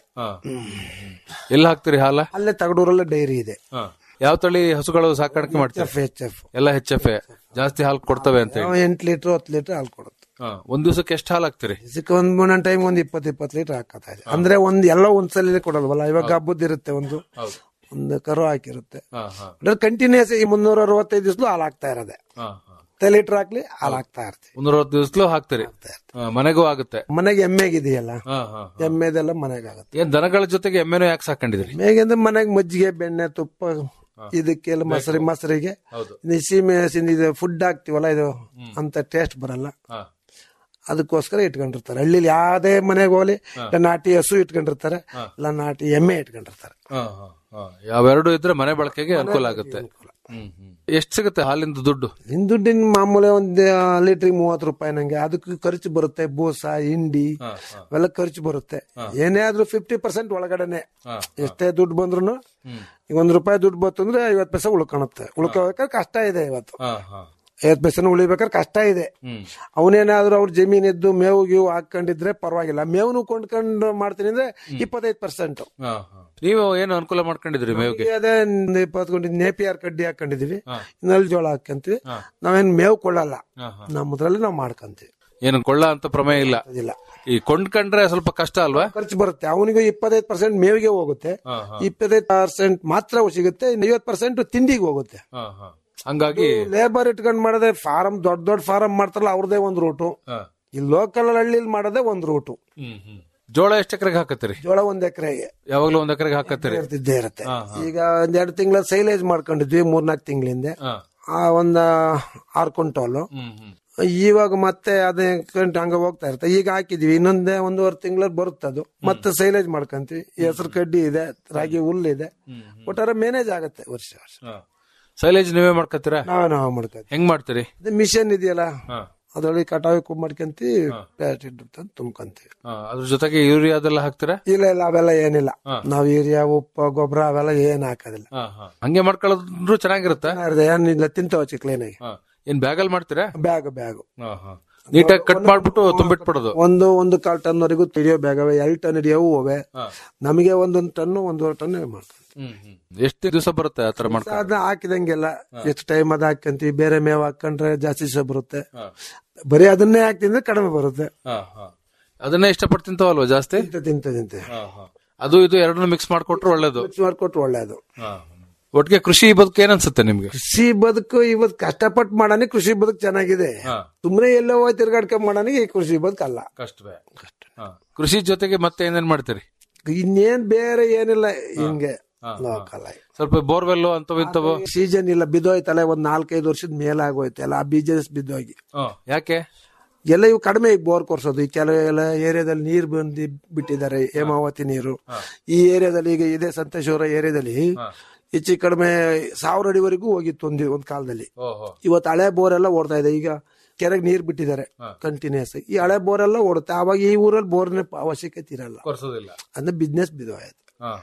ಎಲ್ಲ ಹಾಕ್ತಿರಿ ಹಾಲ ಅಲ್ಲೇ ತಗಡೂರಲ್ಲೇ ಡೈರಿ ಇದೆ ಯಾವ ತಳಿ ಹಸುಗಳು ಸಾಕಾಣಿಕೆ ಮಾಡ್ತೀರಿ ಎಚ್ ಎಫ್ ಎಲ್ಲ ಹೆಚ್ ಎಫ್ ಜಾಸ್ತಿ ಹಾಲು ಕೊಡ್ತವೆ ಅಂತ ಹೇಳಿ ಎಂಟು ಲೀಟರ್ ಹತ್ತು ಲೀಟರ್ ಹಾಲು ಕೊಡುತ್ತೆ ಒಂದ್ ದಿವಸಕ್ಕೆ ಎಷ್ಟು ಹಾಲು ಹಾಕ್ತಿರಿ ಇದಕ್ಕೆ ಒಂದ್ ಒಂದೊಂದ್ ಟೈಮ್ ಒಂದ್ ಇಪ್ಪತ್ತು ಇಪ್ಪತ್ತು ಲೀಟರ್ ಹಾಕತಾ ಇದೆ ಅಂದ್ರೆ ಒಂದ್ ಎಲ್ಲ ಒಂದ್ಸಲ ಕೊಡಲ್ವಲ್ಲ ಇವಾಗ ಹಬ್ಬದ ಇರುತ್ತೆ ಒಂದು ಒಂದು ಕರು ಹಾಕಿರುತ್ತೆ ಕಂಟಿನ್ಯೂಸ್ ಈ ಮುನ್ನೂರ ಅರವತ್ತೈದು ದಿವಸ ಹಾಲು ಹಾಕ್ತಾ ಇರೋದೆ ಹತ್ತು ಲೀಟರ್ ಹಾಕ್ಲಿ ಹಾಲು ಹಾಕ್ತಾ ಇರ್ತೀವಿ ಮುನ್ನೂರ ದಿವಸಲು ಹಾಕ್ತಿರಿ ಹಾ, ಮನೆಗೂ ಆಗುತ್ತೆ ಮನೆಗೆ ಎಮ್ಮೆಗಿದೆಯಲ್ಲ ಹಾ, ಹಾ. ಎಮ್ಮೆದೆಲ್ಲ ಮನೆಗೆ ಆಗುತ್ತೆ ಏನ್ ದನಗಳ ಜೊತೆಗೆ ಎಮ್ಮೆನೂ ಯಾಕೆ ಸಾಕೊಂಡಿದ್ರಿ ಮೇಗೆ ಅಂದ್ರೆ ಮನೆಗೆ ಮಜ್ಜಿಗೆ ಬೆಣ್ಣೆ ತುಪ್ಪ ಇದಕ್ಕೆಲ್ಲ ಮೊಸರಿ ಮೊಸರಿಗೆ ಸೀಮೆ ಇದು ಫುಡ್ ಹಾಕ್ತಿವಲ್ಲ ಇದು ಅಂತ ಟೇಸ್ಟ್ ಬರಲ್ಲ ಅದಕ್ಕೋಸ್ಕರ ಇಟ್ಕೊಂಡಿರ್ತಾರೆ ಹಳ್ಳಿಲಿ ಯಾವ್ದೇ ಮನೆಗೆ ಹೋಗ್ಲಿ ಇಲ್ಲ ನಾಟಿ ಹಸು ಇಟ್ಕೊಂಡಿರ್ತಾರೆ ಇಲ್ಲ ನಾಟಿ ಎಮ್ಮೆ ಇಟ್ಕೊಂಡಿರ್ತಾರೆ ಹಾ, ಹಾ, ಹಾ. ಯಾವೆರಡು ಇದ್ರೆ ಮನೆ ಬಳಕೆಗೆ ಅನುಕೂಲ ಆಗುತ್ತೆ ಎಷ್ಟು ಸಿಗುತ್ತೆ ಹಾಲಿಂದ ದುಡ್ಡು ಇನ್ ದುಡ್ಡಿನ ಮಾಮೂಲಿ ಒಂದ್ ಲೀಟ್ರಿಗೆ ಮೂವತ್ತು ರೂಪಾಯಿ ನಂಗೆ ಅದಕ್ಕೆ ಖರ್ಚು ಬರುತ್ತೆ ಬೂಸ ಹಿಂಡಿ ಅವೆಲ್ಲ ಖರ್ಚು ಬರುತ್ತೆ ಏನೇ ಆದ್ರೂ ಫಿಫ್ಟಿ ಪರ್ಸೆಂಟ್ ಒಳಗಡೆನೆ ಎಷ್ಟೇ ದುಡ್ಡು ಬಂದ್ರು ಈಗ ಒಂದ್ ರೂಪಾಯಿ ದುಡ್ಡು ಬಂತು ಅಂದ್ರೆ ಐವತ್ ಪೈಸೆ ಉಳ್ಕೊಳತ್ತೆ ಉಳ್ಕೋಬೇಕಾದ್ರೆ ಕಷ್ಟ ಇದೆ ಇವತ್ತು ಐವತ್ ಪೈಸೆ ಉಳಿಬೇಕಾದ್ರೆ ಕಷ್ಟ ಇದೆ ಅವನೇನಾದ್ರೂ ಅವ್ರ ಜಮೀನ್ ಇದ್ದು ಮೇವು ಗೀವು ಹಾಕೊಂಡಿದ್ರೆ ಪರವಾಗಿಲ್ಲ ಮೇವ್ನು ಕೊಂಡ್ಕೊಂಡು ಮಾಡ್ತೀನಿ ಅಂದ್ರೆ ಇಪ್ಪತ್ತೈದು ಪರ್ಸೆಂಟ್ ನೀವು ಏನು ಅನುಕೂಲ ಮಾಡ್ಕೊಂಡಿದ್ರಿ ಮೇವಿಗೆ ಅದೇ ಇಪ್ಪತ್ತು ನೇಪಿಯಾರ್ ಕಡ್ಡಿ ಹಾಕೊಂಡಿದೀವಿ ನಲ್ಲಿ ಜೋಳ ಹಾಕಂತೀವಿ ನಾವೇನ್ ಮೇವು ಕೊಳ್ಳಲ್ಲ ನಮ್ಮದ್ರಲ್ಲಿ ನಾವು ಮಾಡ್ಕೊಂತೀವಿ ಏನು ಕೊಳ್ಳ ಅಂತ ಪ್ರಮೇಯ ಇಲ್ಲ ಇಲ್ಲ ಈ ಕೊಂಡ್ಕೊಂಡ್ರೆ ಸ್ವಲ್ಪ ಕಷ್ಟ ಅಲ್ವಾ ಖರ್ಚು ಬರುತ್ತೆ ಅವನಿಗೆ ಇಪ್ಪತ್ತೈದು ಪರ್ಸೆಂಟ್ ಮೇವಿಗೆ ಹೋಗುತ್ತೆ ಇಪ್ಪತ್ತೈದು ಪರ್ಸೆಂಟ್ ಮಾತ್ರ ಸಿಗುತ್ತೆ ಐವತ್ ಪರ್ಸೆಂಟ್ ತಿಂಡಿಗೆ ಹೋಗುತ್ತೆ ಹಂಗಾಗಿ ಲೇಬರ್ ಇಟ್ಕೊಂಡ್ ಮಾಡದೆ ಫಾರಂ ದೊಡ್ಡ ದೊಡ್ಡ ಫಾರಂ ಮಾಡ್ತಾರಲ್ಲ ಅವ್ರದೇ ಒಂದ್ ರೂಟು ಈ ಲೋಕಲ್ ಹಳ್ಳಿಲಿ ಮಾಡೋದೇ ಒಂದ್ ರೂಟು ಜೋಳ ಎಷ್ಟು ಎಕರೆಗೆ ಹಾಕತ್ತೀರಿ ಜೋಳ ಒಂದ್ ಎಕರೆಗೆ ಯಾವಾಗ್ಲೂ ಒಂದ್ ಎಕರೆಗೆ ಹಾಕತ್ತೀರಿ ಇದ್ದೇ ಇರುತ್ತೆ ಈಗ ಒಂದ್ ಎರಡು ತಿಂಗಳ ಸೈಲೇಜ್ ಮಾಡ್ಕೊಂಡಿದ್ವಿ ಮೂರ್ನಾಲ್ಕು ತಿಂಗಳಿಂದ ಆ ಒಂದ್ ಆರು ಕ್ವಿಂಟಾಲು ಇವಾಗ ಮತ್ತೆ ಅದೇ ಕಂಟ್ ಹಂಗ ಹೋಗ್ತಾ ಇರುತ್ತೆ ಈಗ ಹಾಕಿದ್ವಿ ಇನ್ನೊಂದೇ ಒಂದೂವರೆ ತಿಂಗಳಲ್ಲಿ ಬರುತ್ತೆ ಅದು ಮತ್ತೆ ಸೈಲೇಜ್ ಮಾಡ್ಕೊಂತೀವಿ ಹೆಸರು ಕಡ್ಡಿ ಇದೆ ರಾಗಿ ಹುಲ್ಲು ಇದೆ ಒಟ್ಟಾರೆ ಮ್ಯಾನೇಜ್ ಆಗುತ್ತೆ ವರ್ಷ ವರ್ಷ ಸೈಲೇಜ್ ನೀವೇ ಮಾಡ್ಕತ್ತೀರಾ ನಾವೇ ನಾವು ಮಾಡ್ಕೊಂತೀವಿ ಹೆಂಗ್ ಮಾಡ್ತೀರಿ ಅದೇ ಮಿಷನ್ ಇದೆಯಲ್ಲ ಅದ್ರೊಳಗೆ ಕಟಾವಿ ಕುಬ್ ಮಾಡ್ಕೊಂತೀವಿ ಪ್ಯಾಟ್ ಇಟ್ಟು ತುಂಬ್ಕೊಂತೀವಿ ಹಾ, ಅದ್ರ ಜೊತೆಗೆ ಯೂರಿಯಾ ಅದೆಲ್ಲ ಹಾಕ್ತೀರಾ ಇಲ್ಲ ಇಲ್ಲ ಅವೆಲ್ಲ ಏನಿಲ್ಲ ನಾವ್ ಯೂರಿಯಾ ಉಪ್ಪು ಗೊಬ್ಬರ ಅವೆಲ್ಲ ಏನ್ ಹಾಕೋದಿಲ್ಲ ಹಂಗೆ ಮಾಡ್ಕೊಳ್ಳೋದ್ರು ಚೆನ್ನಾಗಿರುತ್ತೆ ಏನಿಲ್ಲ ತಿಂತಾವ ಕ್ಲೀನ್ ಆಗಿ ಏನ್ ಬ್ಯಾಗಲ್ ಮಾಡ್ತೀರಾ ಬ್ಯಾಗ್ ಬ್ಯಾಗ್ ನೀಟಾಗಿ ಕಟ್ ಮಾಡ್ಬಿಟ್ಟು ತುಂಬಿಟ್ಬಿಡೋದು ಒಂದು ಒಂದು ಕಾಲ್ ಟನ್ ವರೆಗೂ ಹಿಡಿಯೋ ಬ್ಯಾಗ್ ಅವೆ ಎರಡು ಟನ್ ಹಿಡಿಯೋವು ಅವೆ ನಮಗೆ ಒಂದೊಂದು ಟನ್ ಒಂದೂವರೆ ಟನ್ ಮಾಡ್ತೀವಿ ಎಷ್ಟು ದಿವಸ ಬರುತ್ತೆ ಆತರ ಮಾಡ್ಕೊಂಡು ಅದನ್ನ ಹಾಕಿದಂಗೆಲ್ಲ ಎಷ್ಟು ಟೈಮ್ ಅದ ಹಾಕಂತೀವಿ ಬೇರೆ ಮೇವ್ ಹಾಕೊಂಡ್ರೆ ಜಾಸ್ತಿ ದಿವಸ ಬರುತ್ತೆ ಬರೀ ಅದನ್ನೇ ಹಾಕ್ತಿದ್ರೆ ಕಡಿಮೆ ಬರುತ್ತೆ ಅದನ್ನೇ ಇಷ್ಟಪಟ್ಟು ತಿಂತಾವಲ್ವಾ ಜಾಸ್ತಿ ತಿಂತ ತಿಂತ ಅದು ಇದು ಎರಡನ್ನೂ ಮಿಕ್ಸ್ ಮಾಡ್ಕೊಟ್ರೆ ಒಳ್ಳೇದು ಮಿಕ್ಸ್ ಮಾಡ್ಕೊಟ್ರು ಒಳ್ಳೇದು ಒಟ್ಟಿಗೆ ಕೃಷಿ ಬದುಕು ಏನನ್ಸುತ್ತೆ ನಿಮ್ಗೆ ಕೃಷಿ ಬದುಕು ಇವತ್ತು ಕಷ್ಟಪಟ್ಟು ಮಾಡಾನೆ ಕೃಷಿ ಬದುಕು ಚೆನ್ನಾಗಿದೆ ಸುಮ್ನೆ ಎಲ್ಲೋ ಹೋಗಿ ತಿರ್ಗಾಡ್ಕೊಂಡ್ ಮಾಡಾನೆ ಈ ಕೃಷಿ ಬದುಕು ಅಲ್ಲ ಕಷ್ಟವೇ ಕೃಷಿ ಜೊತೆಗೆ ಮತ್ತೆ ಏನೇನ್ ಮಾಡ್ತೀರಿ ಇನ್ನೇನ್ ಬೇರೆ ಏನಿಲ್ಲ ಹಿಂಗೆ ಲೋಕಲ್ ಆಗಿ ಸ್ವಲ್ಪ ಬೋರ್ವೆಲ್ ಅಂತವ್ ಇಂತವು ಸೀಸನ್ ಇಲ್ಲ ಬಿದ್ದೋಯ್ತಲ್ಲ ಒಂದ್ ನಾಲ್ಕೈದು ವರ್ಷದ ಮೇಲೆ ಆಗೋಯ್ತು ಎಲ್ಲ ಆ ಬೀಜ ಬಿದ್ದೋಗಿ ಯಾಕೆ ಎಲ್ಲ ಇವು ಕಡಿಮೆ ಈಗ ಬೋರ್ ಕೊರ್ಸೋದು ಈ ಕೆಲವು ಎಲ್ಲ ಏರಿಯಾದಲ್ಲಿ ನೀರು ಬಂದು ಬಿಟ್ಟಿದ್ದಾರೆ ಹೇಮಾವತಿ ನೀರು ಈ ಏರಿಯಾದಲ್ಲಿ ಈಗ ಇದೇ ಸಂತೇಶ್ವರ ಏರಿಯಾದಲ್ಲಿ ಹೆಚ್ಚು ಕಡಿಮೆ ಸಾವಿರ ಅಡಿವರೆಗೂ ಹೋಗಿತ್ತು ಒಂದು ಒಂದ್ ಕಾಲದಲ್ಲಿ ಇವತ್ತು ಹಳೆ ಬೋರ್ ಎಲ್ಲ ಓಡ್ತಾ ಇದೆ ಈಗ ಕೆರೆಗೆ ನೀರ್ ಬಿಟ್ಟಿದ್ದಾರೆ ಕಂಟಿನ್ಯೂಸ್ ಈ ಹಳೆ ಬೋರ್ ಎಲ್ಲ ಓಡುತ್ತೆ ಆವಾಗ ಈ ಊರಲ್ಲಿ ಬೋರ್ನ ಅವಶ್ಯಕತೆ ಇರಲ್ಲ ಕೊರ್ಸೋದಿಲ್ಲ ಅಂದ್ರೆ ಬಿಸ್ನೆಸ್ ಬಿದ್ದೋಯ್ತು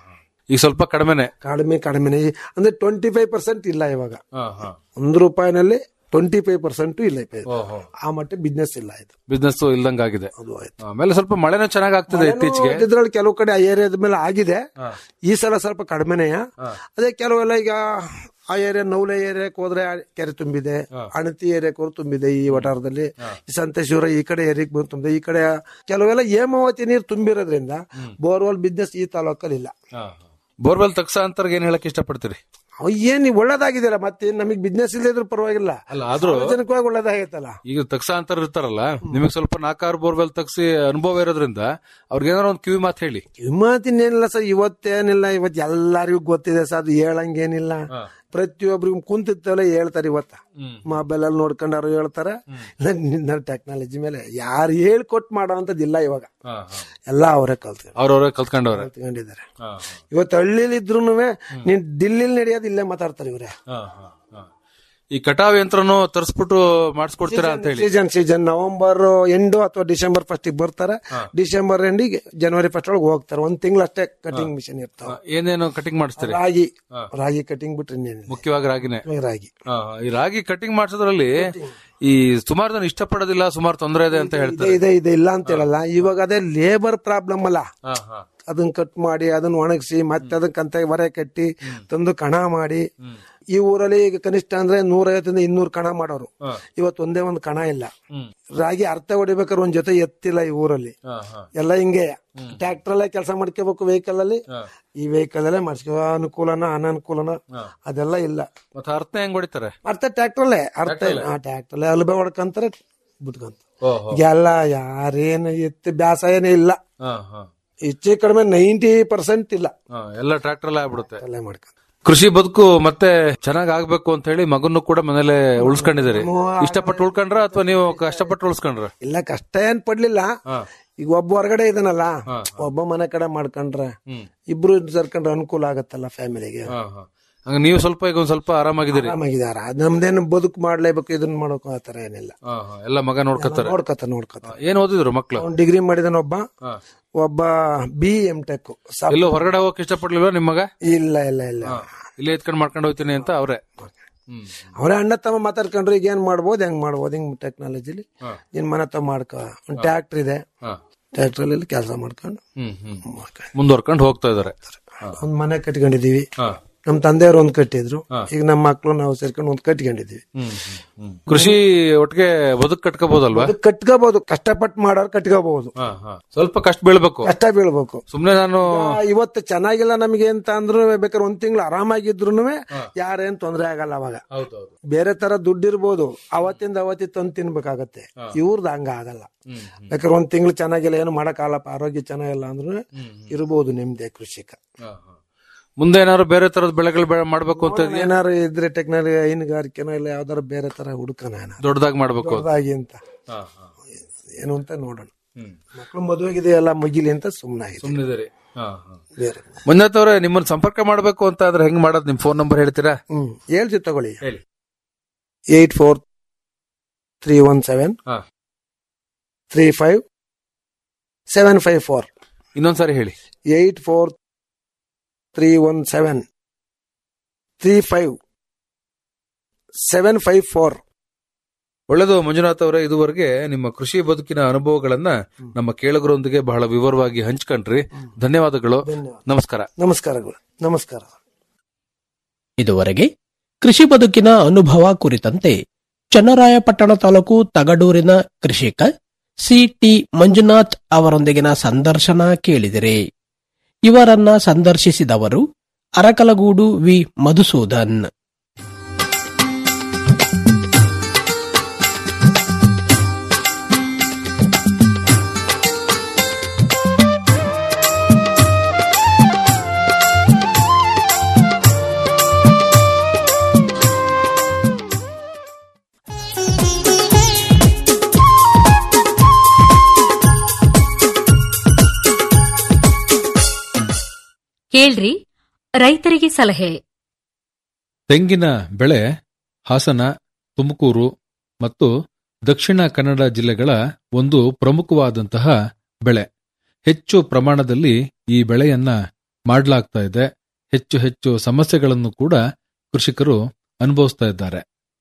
ಈಗ ಸ್ವಲ್ಪ ಕಡಿಮೆನೆ ಕಡಿಮೆ ಕಡಿಮೆನೆ ಅಂದ್ರೆ ಟ್ವೆಂಟಿ ಫೈವ್ ಪರ್ಸೆಂಟ್ ಇಲ್ಲ ಇವಾಗ ಒಂದು ರೂಪಾಯಿನಲ್ಲಿ ಟ್ವೆಂಟಿ ಫೈವ್ ಪರ್ಸೆಂಟ್ ಇಲ್ಲ ಇದೆ. ಆ ಮಟ್ಟ ಬಿಸ್ನೆಸ್ ಇಲ್ಲ ಇದು ಬಿಸ್ನೆಸ್ ಇಲ್ದಂಗಾಗಿದೆ ಆಮೇಲೆ ಸ್ವಲ್ಪ ಮಳೆನೂ ಚೆನ್ನಾಗ್ ಆಗ್ತದೆ ಇತ್ತೀಚೆಗೆ ಇದ್ರಲ್ಲಿ ಕೆಲವು ಕಡೆ ಆ ಏರಿಯಾದ ಮೇಲೆ ಆಗಿದೆ ಈ ಸಲ ಸ್ವಲ್ಪ ಕಡಿಮೆನೆಯ ಅದೇ ಕೆಲವೆಲ್ಲ ಈಗ ಆ ಏರಿಯಾ ನೌಲೆ ಏರಿಯಾಕ್ಕೆ ಹೋದ್ರೆ ಆ ಕೆರೆ ತುಂಬಿದೆ ಅಣತಿ ಏರಿಯಾಕ್ಕೆ ಹೋದ್ರೆ ತುಂಬಿದೆ ಈ ವಟಾರದಲ್ಲಿ ಈ ಸಂತೇಶ್ವರ ಈ ಕಡೆ ಏರಿಯಾಕ್ ಬಂದು ತುಂಬಿದೆ ಈ ಕಡೆ ಕೆಲವೆಲ್ಲ ಹೇಮಾವತಿ ನೀರು ತುಂಬಿರೋದ್ರಿಂದ ಬೋರ್ವೆಲ್ ಬಿಸ್ನೆಸ್ ಈ ತಾಲೂಕಲ್ಲಿ ಇಲ್ಲ ಬೋರ್ವೆಲ್ ತಕ್ಷ ಅಂತರ್ಗೆ ಏನ್ ಹೇಳಕ್ ಇಷ್ಟಪಡ್ತೀರಿ ಅವ್ ಏನ್ ನೀವು ಒಳ್ಳೇದಾಗಿದ್ದೀರ ಮತ್ತೆ ನಮಗೆ ಬಿಸ್ನೆಸ್ ಇಲ್ಲದ್ರು ಪರವಾಗಿಲ್ಲ ಅಲ್ಲ ಆದ್ರೂ ಸಾರ್ವಜನಿಕವಾಗಿ ಒಳ್ಳೇದಾಗೈತಲ್ಲ ಈಗ ತಕ್ಷ ಅಂತರ ಇರ್ತಾರಲ್ಲ ನಿಮಗೆ ಸ್ವಲ್ಪ ನಾಲ್ಕಾರು ಬೋರ್ವೆಲ್ ತಗ್ಸಿ ಅನುಭವ ಇರೋದ್ರಿಂದ ಅವ್ರಿಗೆ ಏನಾರ ಒಂದು ಕಿವಿ ಮಾತು ಹೇಳಿ ಮಾತಿನೇನಿಲ್ಲ ಸರ್ ಇವತ್ತೇನಿಲ್ಲ ಇವತ್ತು ಎಲ್ಲರಿಗೂ ಗೊತ್ತಿದೆ ಸರ್ ಅದು ಹೇಳಂಗೇನಿಲ್ಲ ಪ್ರತಿಯೊಬ್ಬರಿಗೂ ಕುಂತಿತ್ತಲ್ಲ ಹೇಳ್ತಾರೆ ಇವತ್ತ ಮೊಬೈಲ್ ಅಲ್ಲಿ ನೋಡ್ಕೊಂಡಾರು ಹೇಳ್ತಾರೆ ಟೆಕ್ನಾಲಜಿ ಮೇಲೆ ಯಾರು ಹೇಳ್ಕೊಟ್ ಮಾಡೋ ಅಂತದಿಲ್ಲ ಇವಾಗ ಎಲ್ಲ ಅವರೇ ಕಲ್ತ್ಕೊಂಡು ಅವ್ರವ್ರೆ ಕಲ್ತ್ಕೊಂಡವ್ರೆ ಕಲ್ತ್ಕೊಂಡಿದ್ದಾರೆ ಇವತ್ತು ಹಳ್ಳಿಲಿ ಇದ್ರು ನೀನ್ ದಿಲ್ಲಿಲಿ ನಡೆಯೋದು ಇಲ್ಲೇ ಮಾತಾಡ್ತಾರೆ ಇವ್ರೆ ಈ ಕಟಾವ್ ಯಂತ್ರನು ತರಿಸ್ಬಿಟ್ಟು ಮಾಡಿಸ್ಕೊಡ್ತೀರಾ ಅಂತ ಹೇಳಿ ಸೀಸನ್ ಸೀಸನ್ ನವೆಂಬರ್ ಎಂಡು ಅಥವಾ ಡಿಸೆಂಬರ್ ಫಸ್ಟ್ ಬರ್ತಾರೆ ಡಿಸೆಂಬರ್ ಎಂಡಿಗೆ ಜನವರಿ ಫಸ್ಟ್ ಒಳಗೆ ಹೋಗ್ತಾರೆ ಒಂದ್ ತಿಂಗಳು ಅಷ್ಟೇ ಕಟಿಂಗ್ ಮಿಷನ್ ಇರ್ತಾವ ಏನೇನು ಕಟಿಂಗ್ ಮಾಡಿಸ್ತೀರಿ ರಾಗಿ ರಾಗಿ ಕಟಿಂಗ್ ಬಿಟ್ರೆ ಇನ್ನೇನಿಲ್ಲ ಮುಖ್ಯವಾಗಿ ರಾಗಿನೇ ರಾಗಿ ಹಾ, ಈ ರಾಗಿ ಕಟಿಂಗ್ ಮಾಡಿಸೋದ್ರಲ್ಲಿ ಈ ಸುಮಾರು ಜನ ಇಷ್ಟಪಡೋದಿಲ್ಲ ಸುಮಾರು ತೊಂದರೆ ಇದೆ ಅಂತ ಇದೆ ಹೇಳ್ತಾರೆ ಇದೆ ಇದೆ ಇಲ್ಲ ಅಂತ ಹೇಳಲ್ಲ ಇವಾಗ ಅದೇ ಲೇಬರ್ ಪ್ರಾಬ್ಲಮ್ ಅಲ್ಲ ಹಾ, ಹಾ. ಅದನ್ನ ಕಟ್ ಮಾಡಿ ಅದನ್ನ ಒಣಗಿಸಿ ಮತ್ತೆ ಅದನ್ನ ಕಂತ ಹೊರೆ ಕಟ್ಟಿ ತಂದು ಕಣ ಮಾಡಿ ಈ ಊರಲ್ಲಿ ಈಗ ಕನಿಷ್ಠ ಅಂದ್ರೆ ನೂರೈವತ್ತರಿಂದ ಇನ್ನೂರು ಕಣ ಮಾಡೋರು ಇವತ್ತು ಒಂದೇ ಒಂದು ಕಣ ಇಲ್ಲ ರಾಗಿ ಅರ್ಥ ಹೊಡಿಬೇಕಾದ್ರೆ ಒಂದ್ ಜೊತೆ ಎತ್ತಿಲ್ಲ ಈ ಊರಲ್ಲಿ ಎಲ್ಲ ಹಿಂಗೆ ಟ್ರ್ಯಾಕ್ಟರ್ ಅಲ್ಲೇ ಕೆಲಸ ಮಾಡ್ಕೋಬೇಕು ವೆಹಿಕಲ್ ಅಲ್ಲಿ ಈ ವೆಹಿಕಲ್ ಅಲ್ಲೇ ಮಾಡಿಸ್ಕೋ ಅನುಕೂಲನ ಅನನುಕೂಲನ ಅದೆಲ್ಲ ಇಲ್ಲ ಮತ್ತೆ ಅರ್ಥ ಹೆಂಗ್ ಹೊಡಿತಾರೆ ಅರ್ಥ ಟ್ರ್ಯಾಕ್ಟರ್ ಅಲ್ಲೇ ಅರ್ಥ ಇಲ್ಲ ಟ್ರ್ಯಾಕ್ಟರ್ ಅಲ್ಲೇ ಅಲ್ಬೆ ಹೊಡ್ಕಂತಾರೆ ಬಿಟ್ಕಂತ ಎಲ್ಲ ಯಾರೇನು ಎತ್ತು ಬ್ಯಾಸ ಏನೇ ಇಲ್ಲ ಹಾ, ಹಾ. ಹೆಚ್ಚು ಕಡಿಮೆ ನೈಂಟಿ ಪರ್ಸೆಂಟ್ ಇಲ್ಲ ಹಾ, ಎಲ್ಲ ಟ್ರ್ಯಾಕ್ಟರ್ ಅಲ್ಲೇ ಆಗ್ಬಿಡುತ್ತೆ ಅಲ್ಲೇ ಮಾಡ್ಕೊಂಡು ಕೃಷಿ ಬದುಕು ಮತ್ತೆ ಚೆನ್ನಾಗ್ ಆಗ್ಬೇಕು ಅಂತ ಹೇಳಿ ಮಗನ್ನು ಕೂಡ ಮನೇಲೆ ಉಳಿಸ್ಕೊಂಡಿದ್ದೀರಿ ಇಷ್ಟಪಟ್ಟು ಉಳ್ಕೊಂಡ್ರ ಅಥವಾ ನೀವು ಕಷ್ಟಪಟ್ಟು ಉಳಿಸ್ಕೊಂಡ್ರ ಇಲ್ಲ ಕಷ್ಟ ಏನ್ ಪಡ್ಲಿಲ್ಲ ಈಗ ಒಬ್ಬ ಹೊರಗಡೆ ಇದನಲ್ಲ ಒಬ್ಬ ಮನೆ ಕಡೆ ಮಾಡ್ಕೊಂಡ್ರೆ ಇಬ್ರು ಸೇರ್ಕೊಂಡ್ರೆ ಅನುಕೂಲ ಆಗತ್ತಲ್ಲ ಫ್ಯಾಮಿಲಿಗೆ ಹಂಗ ನೀವು ಸ್ವಲ್ಪ ಈಗ ಒಂದ್ ಸ್ವಲ್ಪ ಆರಾಮಾಗಿದ್ದೀರಿ ಆರಾಮಾಗಿದಾರ ನಮ್ದೇನು ಬದುಕು ಮಾಡ್ಲೇಬೇಕು ಇದನ್ನ ಮಾಡೋಕು ಆತರ ಏನಿಲ್ಲ ಹಾ, ಹಾ. ಎಲ್ಲ ಮಗ ನೋಡ್ಕೊತಾರೆ ನೋಡ್ಕತ ನೋಡ್ಕತ ಏನ್ ಓದಿದ್ರು ಮಕ್ಳು ಅವ್ನ್ ಡಿಗ್ರಿ ಮಾಡಿದಾನ ಒಬ್ಬ ಒಬ್ಬ ಬಿ ಎಂ ಟೆಕ್ ಎಲ್ಲೋ ಹೊರಗಡೆ ಹೋಗಕ್ ಇಷ್ಟಪಡ್ಲಿಲ್ವಾ ನಿಮ್ ಮಗ ಇಲ್ಲ ಇಲ್ಲ ಇಲ್ಲ ಇಲ್ಲೇ ಎತ್ಕೊಂಡ್ ಮಾಡ್ಕೊಂಡು ಹೋಗ್ತೀನಿ ಅಂತ ಅವ್ರೆ ಅವರೇ ಅಣ್ಣ ತಮ್ಮ ಮಾತಾಡ್ಕೊಂಡ್ರು ಈಗ ಏನ್ ಮಾಡ್ಬೋದು ಹೆಂಗ್ ಮಾಡ್ಬೋದು ಹಿಂಗ್ ಟೆಕ್ನಾಲಜಿಲಿ ನಿನ್ ಮನೆ ತಮ್ಮ ಮಾಡ್ಕ ಒಂದ್ ಟ್ರ್ಯಾಕ್ಟರ್ ಇದೆ ಟ್ರ್ಯಾಕ್ಟರ್ ಅಲ್ಲಿ ಕೆಲಸ ಮಾಡ್ಕೊಂಡು ಹ್ಮ್ ಹ್ಮ್ ಮುಂದುವರ್ಕೊಂಡು ಹೋಗ್ತಾ ಇದಾರೆ ಒಂದ್ ಮನೆ ಕಟ್ಕೊಂಡಿದೀವಿ ನಮ್ ತಂದೆಯವರು ಒಂದ್ ಕಟ್ಟಿದ್ರು ಈಗ ನಮ್ಮ ಮಕ್ಳು ನಾವು ಸೇರ್ಕೊಂಡು ಒಂದ್ ಕಟ್ಕೊಂಡಿದೀವಿ ಕೃಷಿ ಒಟ್ಟಿಗೆ ಬದುಕು ಕಟ್ಕೋಬಹುದಲ್ವಾ ಅದು ಕಟ್ಕೋಬಹುದು ಕಷ್ಟಪಟ್ಟು ಮಾಡೋರು ಕಟ್ಕೋಬಹುದು ಸ್ವಲ್ಪ ಕಷ್ಟ ಬೀಳ್ಬೇಕು ಕಷ್ಟ ಬೀಳ್ಬೇಕು ಸುಮ್ನೆ ನಾನು ಈಗ ಇವತ್ತು ಚೆನ್ನಾಗಿಲ್ಲ ನಮಗೆ ಅಂತ ಅಂದ್ರು ಬೇಕಾದ್ರೆ ಒಂದ್ ತಿಂಗಳು ಆರಾಮಾಗಿದ್ರು ಯಾರೇನ್ ತೊಂದ್ರೆ ಆಗಲ್ಲ ಅವಾಗ ಬೇರೆ ತರ ದುಡ್ಡು ಇರ್ಬೋದು ಅವತ್ತಿಂದ ಅವತ್ತಿ ತಂದು ತಿನ್ಬೇಕಾಗತ್ತೆ ಇವ್ರದ್ದು ಹಂಗ ಆಗಲ್ಲ ಬೇಕಾದ್ರೆ ಒಂದ್ ತಿಂಗಳು ಚೆನ್ನಾಗಿಲ್ಲ ಏನು ಮಾಡಕ್ಕಾಗಲ್ಲಪ್ಪ ಆರೋಗ್ಯ ಚೆನ್ನಾಗಿಲ್ಲ ಅಂದ್ರು ಇರ್ಬೋದು ನಿಮ್ದೇ ಕೃಷಿಕ ಮುಂದೆ ಏನಾದ್ರು ಬೇರೆ ತರದ ಬೆಳೆಗಳು ಬೆಳೆ ಮಾಡ್ಬೇಕು ಅಂತ ಇದೆಯಾ? ಏನಾರು ಇದ್ರೆ ಟೆಕ್ನಾಲಜಿ ಹೈನುಗಾರಿಕೆನೋ ಇಲ್ಲ ಯಾವ್ದಾರು ಬೇರೆ ತರ ಹುಡುಕನ ದೊಡ್ಡದಾಗಿ ಮಾಡ್ಬೇಕು ದೊಡ್ಡದಾಗಿ ಅಂತ ಏನು ಅಂತ ನೋಡೋಣ ಮಕ್ಳು ಮದುವೆಗಿದೆ ಎಲ್ಲ ಮುಗಿಲಿ ಅಂತ ಸುಮ್ಮನಾಗಿದೆ ಸುಮ್ನಿದ್ದೀರಿ ಬೇರೆ ಮಂಜುನಾಥ್ ಅವರೇ ನಿಮ್ಮನ್ನ ಸಂಪರ್ಕ ಮಾಡ್ಬೇಕು ಅಂತ ಆದ್ರೆ ಹೆಂಗ್ ಮಾಡೋದು ನಿಮ್ ಫೋನ್ ನಂಬರ್ ಹೇಳ್ತೀರಾ ಹ್ಮ್ ಹೇಳ್ತೀವಿ ತಗೊಳ್ಳಿ ಹೇಳಿ eight four three one seven ಹಾ. Three five seven five four ಇನ್ನೊಂದ್ಸಾರಿ ಹೇಳಿ eight four three one seven three five seven five four ಒಳ್ಳೆದು ಮಂಜುನಾಥ್ ಅವರೇ ಇದುವರೆಗೆ ನಿಮ್ಮ ಕೃಷಿ ಬದುಕಿನ ಅನುಭವಗಳನ್ನ ನಮ್ಮ ಕೇಳುಗರೊಂದಿಗೆ ಬಹಳ ವಿವರವಾಗಿ ಹಂಚ್ಕೊಂಡ್ರಿ ಧನ್ಯವಾದಗಳು ನಮಸ್ಕಾರ ನಮಸ್ಕಾರಗಳು ನಮಸ್ಕಾರ ಇದುವರೆಗೆ ಕೃಷಿ ಬದುಕಿನ ಅನುಭವ ಕುರಿತಂತೆ ಚನ್ನರಾಯಪಟ್ಟಣ ತಾಲೂಕು ತಗಡೂರಿನ ಕೃಷಿಕ ಸಿಟಿ ಮಂಜುನಾಥ್ ಅವರೊಂದಿಗಿನ ಸಂದರ್ಶನ ಕೇಳಿದಿರಿ ಇವರನ್ನ ಸಂದರ್ಶಿಸಿದವರು ಅರಕಲಗೂಡು ವಿ ಮಧುಸೂದನ್ ಕೇಳ್ರಿ ರೈತರಿಗೆ ಸಲಹೆ ತೆಂಗಿನ ಬೆಳೆ ಹಾಸನ ತುಮಕೂರು ಮತ್ತು ದಕ್ಷಿಣ ಕನ್ನಡ ಜಿಲ್ಲೆಗಳ ಒಂದು ಪ್ರಮುಖವಾದಂತಹ ಬೆಳೆ ಹೆಚ್ಚು ಪ್ರಮಾಣದಲ್ಲಿ ಈ ಬೆಳೆಯನ್ನ ಮಾಡಲಾಗ್ತಾ ಇದೆ ಹೆಚ್ಚು ಹೆಚ್ಚು ಸಮಸ್ಯೆಗಳನ್ನು ಕೂಡ ಕೃಷಿಕರು ಅನುಭವಿಸ್ತಾ ಇದ್ದಾರೆ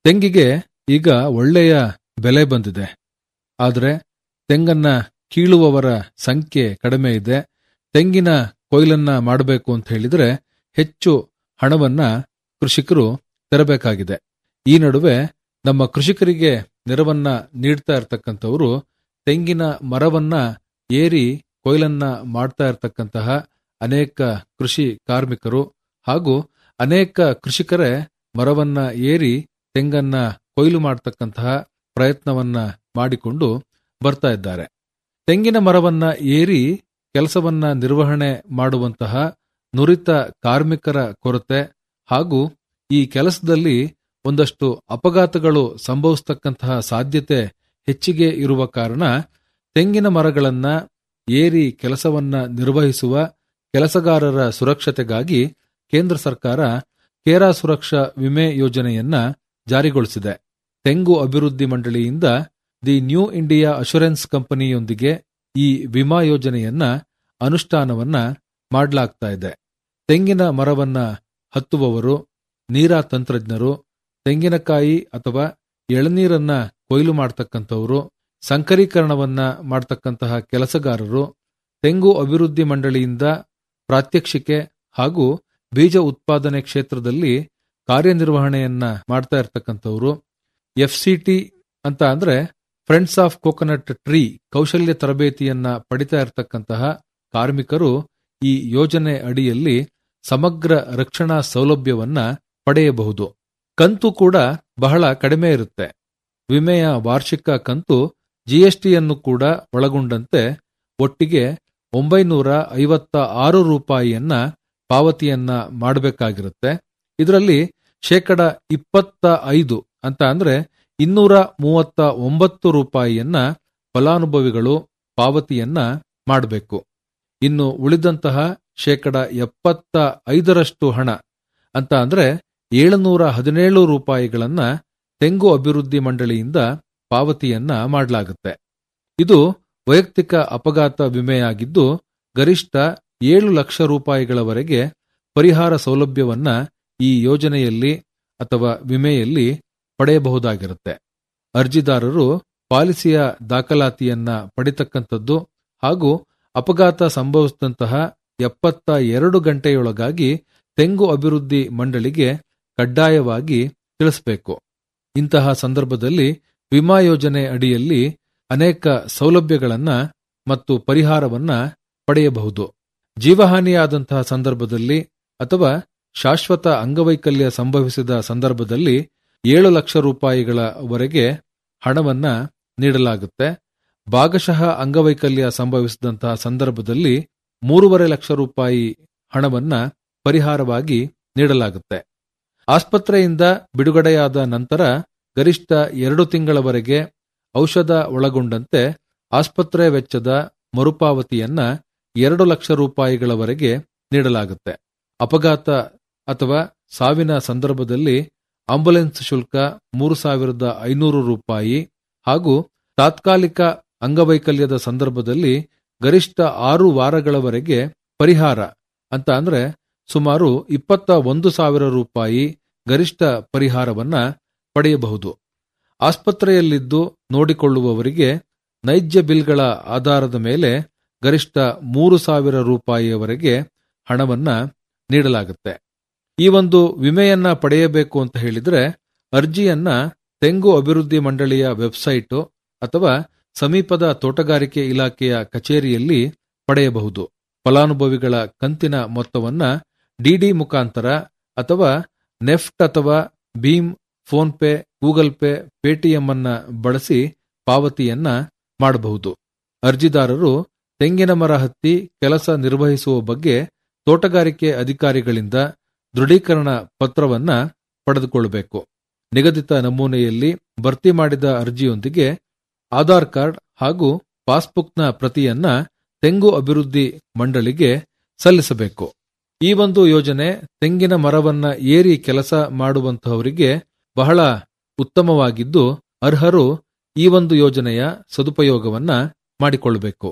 ತೆಂಗಿಗೆ ಈಗ ಒಳ್ಳೆಯ ಬೆಲೆ ಬಂದಿದೆ ಆದರೆ ತೆಂಗನ್ನ ಕೀಳುವವರ ಸಂಖ್ಯೆ ಕಡಿಮೆ ಇದೆ ತೆಂಗಿನ ಕೊಯ್ಲನ್ನ ಮಾಡಬೇಕು ಅಂತ ಹೇಳಿದ್ರೆ ಹೆಚ್ಚು ಹಣವನ್ನ ಕೃಷಿಕರು ತೆರಬೇಕಾಗಿದೆ ಈ ನಡುವೆ ನಮ್ಮ ಕೃಷಿಕರಿಗೆ ನೆರವನ್ನ ನೀಡ್ತಾ ಇರತಕ್ಕಂಥವರು ತೆಂಗಿನ ಮರವನ್ನ ಏರಿ ಕೊಯ್ಲನ್ನ ಮಾಡ್ತಾ ಇರತಕ್ಕಂತಹ ಅನೇಕ ಕೃಷಿ ಕಾರ್ಮಿಕರು ಹಾಗೂ ಅನೇಕ ಕೃಷಿಕರೇ ಮರವನ್ನ ಏರಿ ತೆಂಗನ್ನ ಕೊಯ್ಲು ಮಾಡತಕ್ಕಂತಹ ಪ್ರಯತ್ನವನ್ನ ಮಾಡಿಕೊಂಡು ಬರ್ತಾ ಇದ್ದಾರೆ ತೆಂಗಿನ ಮರವನ್ನ ಏರಿ ಕೆಲಸವನ್ನ ನಿರ್ವಹಣೆ ಮಾಡುವಂತಹ ನುರಿತ ಕಾರ್ಮಿಕರ ಕೊರತೆ ಹಾಗೂ ಈ ಕೆಲಸದಲ್ಲಿ ಒಂದಷ್ಟು ಅಪಘಾತಗಳು ಸಂಭವಿಸತಕ್ಕಂತಹ ಸಾಧ್ಯತೆ ಹೆಚ್ಚಿಗೆ ಇರುವ ಕಾರಣ ತೆಂಗಿನ ಮರಗಳನ್ನ ಏರಿ ಕೆಲಸವನ್ನ ನಿರ್ವಹಿಸುವ ಕೆಲಸಗಾರರ ಸುರಕ್ಷತೆಗಾಗಿ ಕೇಂದ್ರ ಸರ್ಕಾರ ಕೇರಾ ಸುರಕ್ಷಾ ವಿಮೆ ಯೋಜನೆಯನ್ನ ಜಾರಿಗೊಳಿಸಿದೆ ತೆಂಗು ಅಭಿವೃದ್ಧಿ ಮಂಡಳಿಯಿಂದ ದಿ ನ್ಯೂ ಇಂಡಿಯಾ ಅಶೂರೆನ್ಸ್ ಕಂಪನಿಯೊಂದಿಗೆ ಈ ವಿಮಾ ಯೋಜನೆಯನ್ನ ಅನುಷ್ಠಾನವನ್ನ ಮಾಡಲಾಗ್ತಾ ಇದೆ ತೆಂಗಿನ ಮರವನ್ನ ಹತ್ತುವವರು ನೀರಾ ತಂತ್ರಜ್ಞರು ತೆಂಗಿನಕಾಯಿ ಅಥವಾ ಎಳನೀರನ್ನ ಕೊಯ್ಲು ಮಾಡ್ತಕ್ಕಂಥವರು ಸಂಕರೀಕರಣವನ್ನ ಮಾಡ್ತಕ್ಕಂತಹ ಕೆಲಸಗಾರರು ತೆಂಗು ಅಭಿವೃದ್ಧಿ ಮಂಡಳಿಯಿಂದ ಪ್ರಾತ್ಯಕ್ಷಿಕೆ ಹಾಗೂ ಬೀಜ ಉತ್ಪಾದನೆ ಕ್ಷೇತ್ರದಲ್ಲಿ ಕಾರ್ಯನಿರ್ವಹಣೆಯನ್ನ ಮಾಡ್ತಾ ಇರತಕ್ಕಂಥವರು ಎಫ್ಸಿಟಿ ಅಂತ ಅಂದ್ರೆ ಫ್ರೆಂಡ್ಸ್ ಆಫ್ ಕೋಕೋನಟ್ ಟ್ರೀ ಕೌಶಲ್ಯ ತರಬೇತಿಯನ್ನ ಪಡಿತಾ ಇರತಕ್ಕಂತಹ ಕಾರ್ಮಿಕರು ಈ ಯೋಜನೆ ಅಡಿಯಲ್ಲಿ ಸಮಗ್ರ ರಕ್ಷಣಾ ಸೌಲಭ್ಯವನ್ನ ಪಡೆಯಬಹುದು ಕಂತು ಕೂಡ ಬಹಳ ಕಡಿಮೆ ಇರುತ್ತೆ ವಿಮೆಯ ವಾರ್ಷಿಕ ಕಂತು ಜಿಎಸ್ಟಿಯನ್ನು ಕೂಡ ಒಳಗೊಂಡಂತೆ ಒಟ್ಟಿಗೆ ಒಂಬೈನೂರ ಐವತ್ತ ಆರು ರೂಪಾಯಿಯನ್ನ ಪಾವತಿಯನ್ನ ಮಾಡಬೇಕಾಗಿರುತ್ತೆ ಇದರಲ್ಲಿ ಶೇಕಡ ಇಪ್ಪತ್ತ ಐದು ಅಂತ ಅಂದ್ರೆ ಇನ್ನೂರ ಮೂವತ್ತ ಒಂಬತ್ತು ರೂಪಾಯಿಯನ್ನ ಫಲಾನುಭವಿಗಳು ಪಾವತಿಯನ್ನ ಮಾಡಬೇಕು ಇನ್ನು ಉಳಿದಂತಹ ಶೇಕಡ ಎಪ್ಪತ್ತ ಐದರಷ್ಟು ಹಣ ಅಂತ ಅಂದ್ರೆ ಏಳುನೂರ ಹದಿನೇಳು ರೂಪಾಯಿಗಳನ್ನ ತೆಂಗು ಅಭಿವೃದ್ಧಿ ಮಂಡಳಿಯಿಂದ ಪಾವತಿಯನ್ನ ಮಾಡಲಾಗುತ್ತೆ ಇದು ವೈಯಕ್ತಿಕ ಅಪಘಾತ ವಿಮೆಯಾಗಿದ್ದು ಗರಿಷ್ಠ ಏಳು ಲಕ್ಷ ರೂಪಾಯಿಗಳವರೆಗೆ ಪರಿಹಾರ ಸೌಲಭ್ಯವನ್ನ ಈ ಯೋಜನೆಯಲ್ಲಿ ಅಥವಾ ವಿಮೆಯಲ್ಲಿ ಪಡೆಯಬಹುದಾಗಿರುತ್ತೆ ಅರ್ಜಿದಾರರು ಪಾಲಿಸಿಯ ದಾಖಲಾತಿಯನ್ನ ಪಡಿತಕ್ಕಂಥದ್ದು ಹಾಗೂ ಅಪಘಾತ ಸಂಭವಿಸಿದಂತಹ ಎಪ್ಪತ್ತ ಎರಡು ಗಂಟೆಯೊಳಗಾಗಿ ತೆಂಗು ಅಭಿವೃದ್ಧಿ ಮಂಡಳಿಗೆ ಕಡ್ಡಾಯವಾಗಿ ತಿಳಿಸಬೇಕು ಇಂತಹ ಸಂದರ್ಭದಲ್ಲಿ ವಿಮಾ ಯೋಜನೆ ಅಡಿಯಲ್ಲಿ ಅನೇಕ ಸೌಲಭ್ಯಗಳನ್ನ ಮತ್ತು ಪರಿಹಾರವನ್ನ ಪಡೆಯಬಹುದು ಜೀವಹಾನಿಯಾದಂತಹ ಸಂದರ್ಭದಲ್ಲಿ ಅಥವಾ ಶಾಶ್ವತ ಅಂಗವೈಕಲ್ಯ ಸಂಭವಿಸಿದ ಸಂದರ್ಭದಲ್ಲಿ ಏಳು ಲಕ್ಷ ರೂಪಾಯಿಗಳವರೆಗೆ ಹಣವನ್ನ ನೀಡಲಾಗುತ್ತೆ ಭಾಗಶಃ ಅಂಗವೈಕಲ್ಯ ಸಂಭವಿಸಿದಂತಹ ಸಂದರ್ಭದಲ್ಲಿ ಮೂರುವರೆ ಲಕ್ಷ ರೂಪಾಯಿ ಹಣವನ್ನ ಪರಿಹಾರವಾಗಿ ನೀಡಲಾಗುತ್ತೆ ಆಸ್ಪತ್ರೆಯಿಂದ ಬಿಡುಗಡೆಯಾದ ನಂತರ ಗರಿಷ್ಠ ಎರಡು ತಿಂಗಳವರೆಗೆ ಔಷಧ ಒಳಗೊಂಡಂತೆ ಆಸ್ಪತ್ರೆ ವೆಚ್ಚದ ಮರುಪಾವತಿಯನ್ನ ಎರಡು ಲಕ್ಷ ರೂಪಾಯಿಗಳವರೆಗೆ ನೀಡಲಾಗುತ್ತೆ ಅಪಘಾತ ಅಥವಾ ಸಾವಿನ ಸಂದರ್ಭದಲ್ಲಿ ಆಂಬುಲೆನ್ಸ್ ಶುಲ್ಕ ಮೂರು ಸಾವಿರದ ಐನೂರು ರೂಪಾಯಿ ಹಾಗೂ ತಾತ್ಕಾಲಿಕ ಅಂಗವೈಕಲ್ಯದ ಸಂದರ್ಭದಲ್ಲಿ ಗರಿಷ್ಠ ಆರು ವಾರಗಳವರೆಗೆ ಪರಿಹಾರ ಅಂತ ಅಂದ್ರೆ ಸುಮಾರು ಇಪ್ಪತ್ತ ಒಂದು ಸಾವಿರ ರೂಪಾಯಿ ಗರಿಷ್ಠ ಪರಿಹಾರವನ್ನ ಪಡೆಯಬಹುದು ಆಸ್ಪತ್ರೆಯಲ್ಲಿದ್ದು ನೋಡಿಕೊಳ್ಳುವವರಿಗೆ ನೈಜ ಬಿಲ್ಗಳ ಆಧಾರದ ಮೇಲೆ ಗರಿಷ್ಠ ಮೂರು ಸಾವಿರ ರೂಪಾಯಿಯವರೆಗೆ ಹಣವನ್ನ ನೀಡಲಾಗುತ್ತೆ ಈ ಒಂದು ವಿಮೆಯನ್ನ ಪಡೆಯಬೇಕು ಅಂತ ಹೇಳಿದ್ರೆ ಅರ್ಜಿಯನ್ನ ತೆಂಗು ಅಭಿವೃದ್ಧಿ ಮಂಡಳಿಯ ವೆಬ್ಸೈಟ್ ಅಥವಾ ಸಮೀಪದ ತೋಟಗಾರಿಕೆ ಇಲಾಖೆಯ ಕಚೇರಿಯಲ್ಲಿ ಪಡೆಯಬಹುದು ಫಲಾನುಭವಿಗಳ ಕಂತಿನ ಮೊತ್ತವನ್ನ ಡಿಡಿ ಮುಖಾಂತರ ಅಥವಾ ನೆಫ್ಟ್ ಅಥವಾ ಭೀಮ್ ಫೋನ್ಪೇ ಗೂಗಲ್ ಪೇ ಪೇಟಿಎಂ ಅನ್ನ ಬಳಸಿ ಪಾವತಿಯನ್ನ ಮಾಡಬಹುದು ಅರ್ಜಿದಾರರು ತೆಂಗಿನ ಮರ ಹತ್ತಿ ಕೆಲಸ ನಿರ್ವಹಿಸುವ ಬಗ್ಗೆ ತೋಟಗಾರಿಕೆ ಅಧಿಕಾರಿಗಳಿಂದ ದೃಢೀಕರಣ ಪತ್ರವನ್ನ ಪಡೆದುಕೊಳ್ಳಬೇಕು ನಿಗದಿತ ನಮೂನೆಯಲ್ಲಿ ಭರ್ತಿ ಮಾಡಿದ ಅರ್ಜಿಯೊಂದಿಗೆ ಆಧಾರ್ ಕಾರ್ಡ್ ಹಾಗೂ ಪಾಸ್ಬುಕ್ನ ಪ್ರತಿಯನ್ನ ತೆಂಗು ಅಭಿವೃದ್ಧಿ ಮಂಡಳಿಗೆ ಸಲ್ಲಿಸಬೇಕು ಈ ಒಂದು ಯೋಜನೆ ತೆಂಗಿನ ಮರವನ್ನ ಏರಿ ಕೆಲಸ ಮಾಡುವಂತಹವರಿಗೆ ಬಹಳ ಉತ್ತಮವಾಗಿದ್ದು ಅರ್ಹರು ಈ ಒಂದು ಯೋಜನೆಯ ಸದುಪಯೋಗವನ್ನ ಮಾಡಿಕೊಳ್ಳಬೇಕು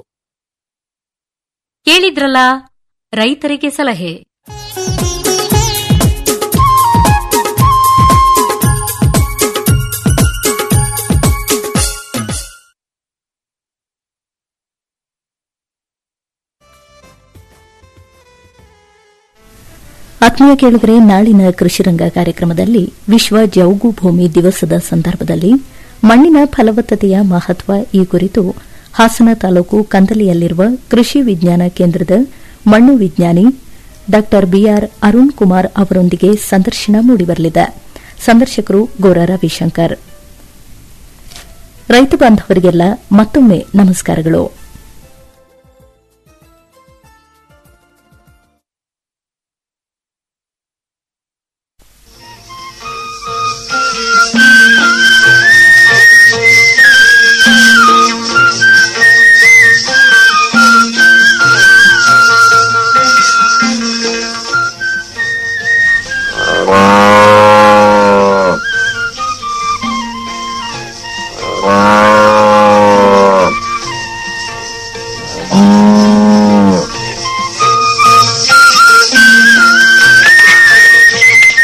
ಕೇಳಿದ್ರಲ್ಲ ರೈತರಿಗೆ ಸಲಹೆ ಆತ್ಮೀಯ ಕೇಳಿದರೆ ನಾಳಿನ ಕೃಷಿರಂಗ ಕಾರ್ಯಕ್ರಮದಲ್ಲಿ ವಿಶ್ವ ಜೌಗು ಭೂಮಿ ದಿವಸದ ಸಂದರ್ಭದಲ್ಲಿ ಮಣ್ಣಿನ ಫಲವತ್ತತೆಯ ಮಹತ್ವ ಈ ಕುರಿತು ಹಾಸನ ತಾಲೂಕು ಕಂದಲಿಯಲ್ಲಿರುವ ಕೃಷಿ ವಿಜ್ಞಾನ ಕೇಂದ್ರದ ಮಣ್ಣು ವಿಜ್ಞಾನಿ ಡಾ ಬಿಆರ್ ಅರುಣ್ ಕುಮಾರ್ ಅವರೊಂದಿಗೆ ಸಂದರ್ಶನ ಮೂಡಿಬರಲಿದೆ ಸಂದರ್ಶಕರು ಗೋರ ರವಿಶಂಕರ್ ರೈತ ಬಾಂಧವರಿಗೆಲ್ಲ ಮತ್ತೊಮ್ಮೆ ನಮಸ್ಕಾರಗಳು Oh.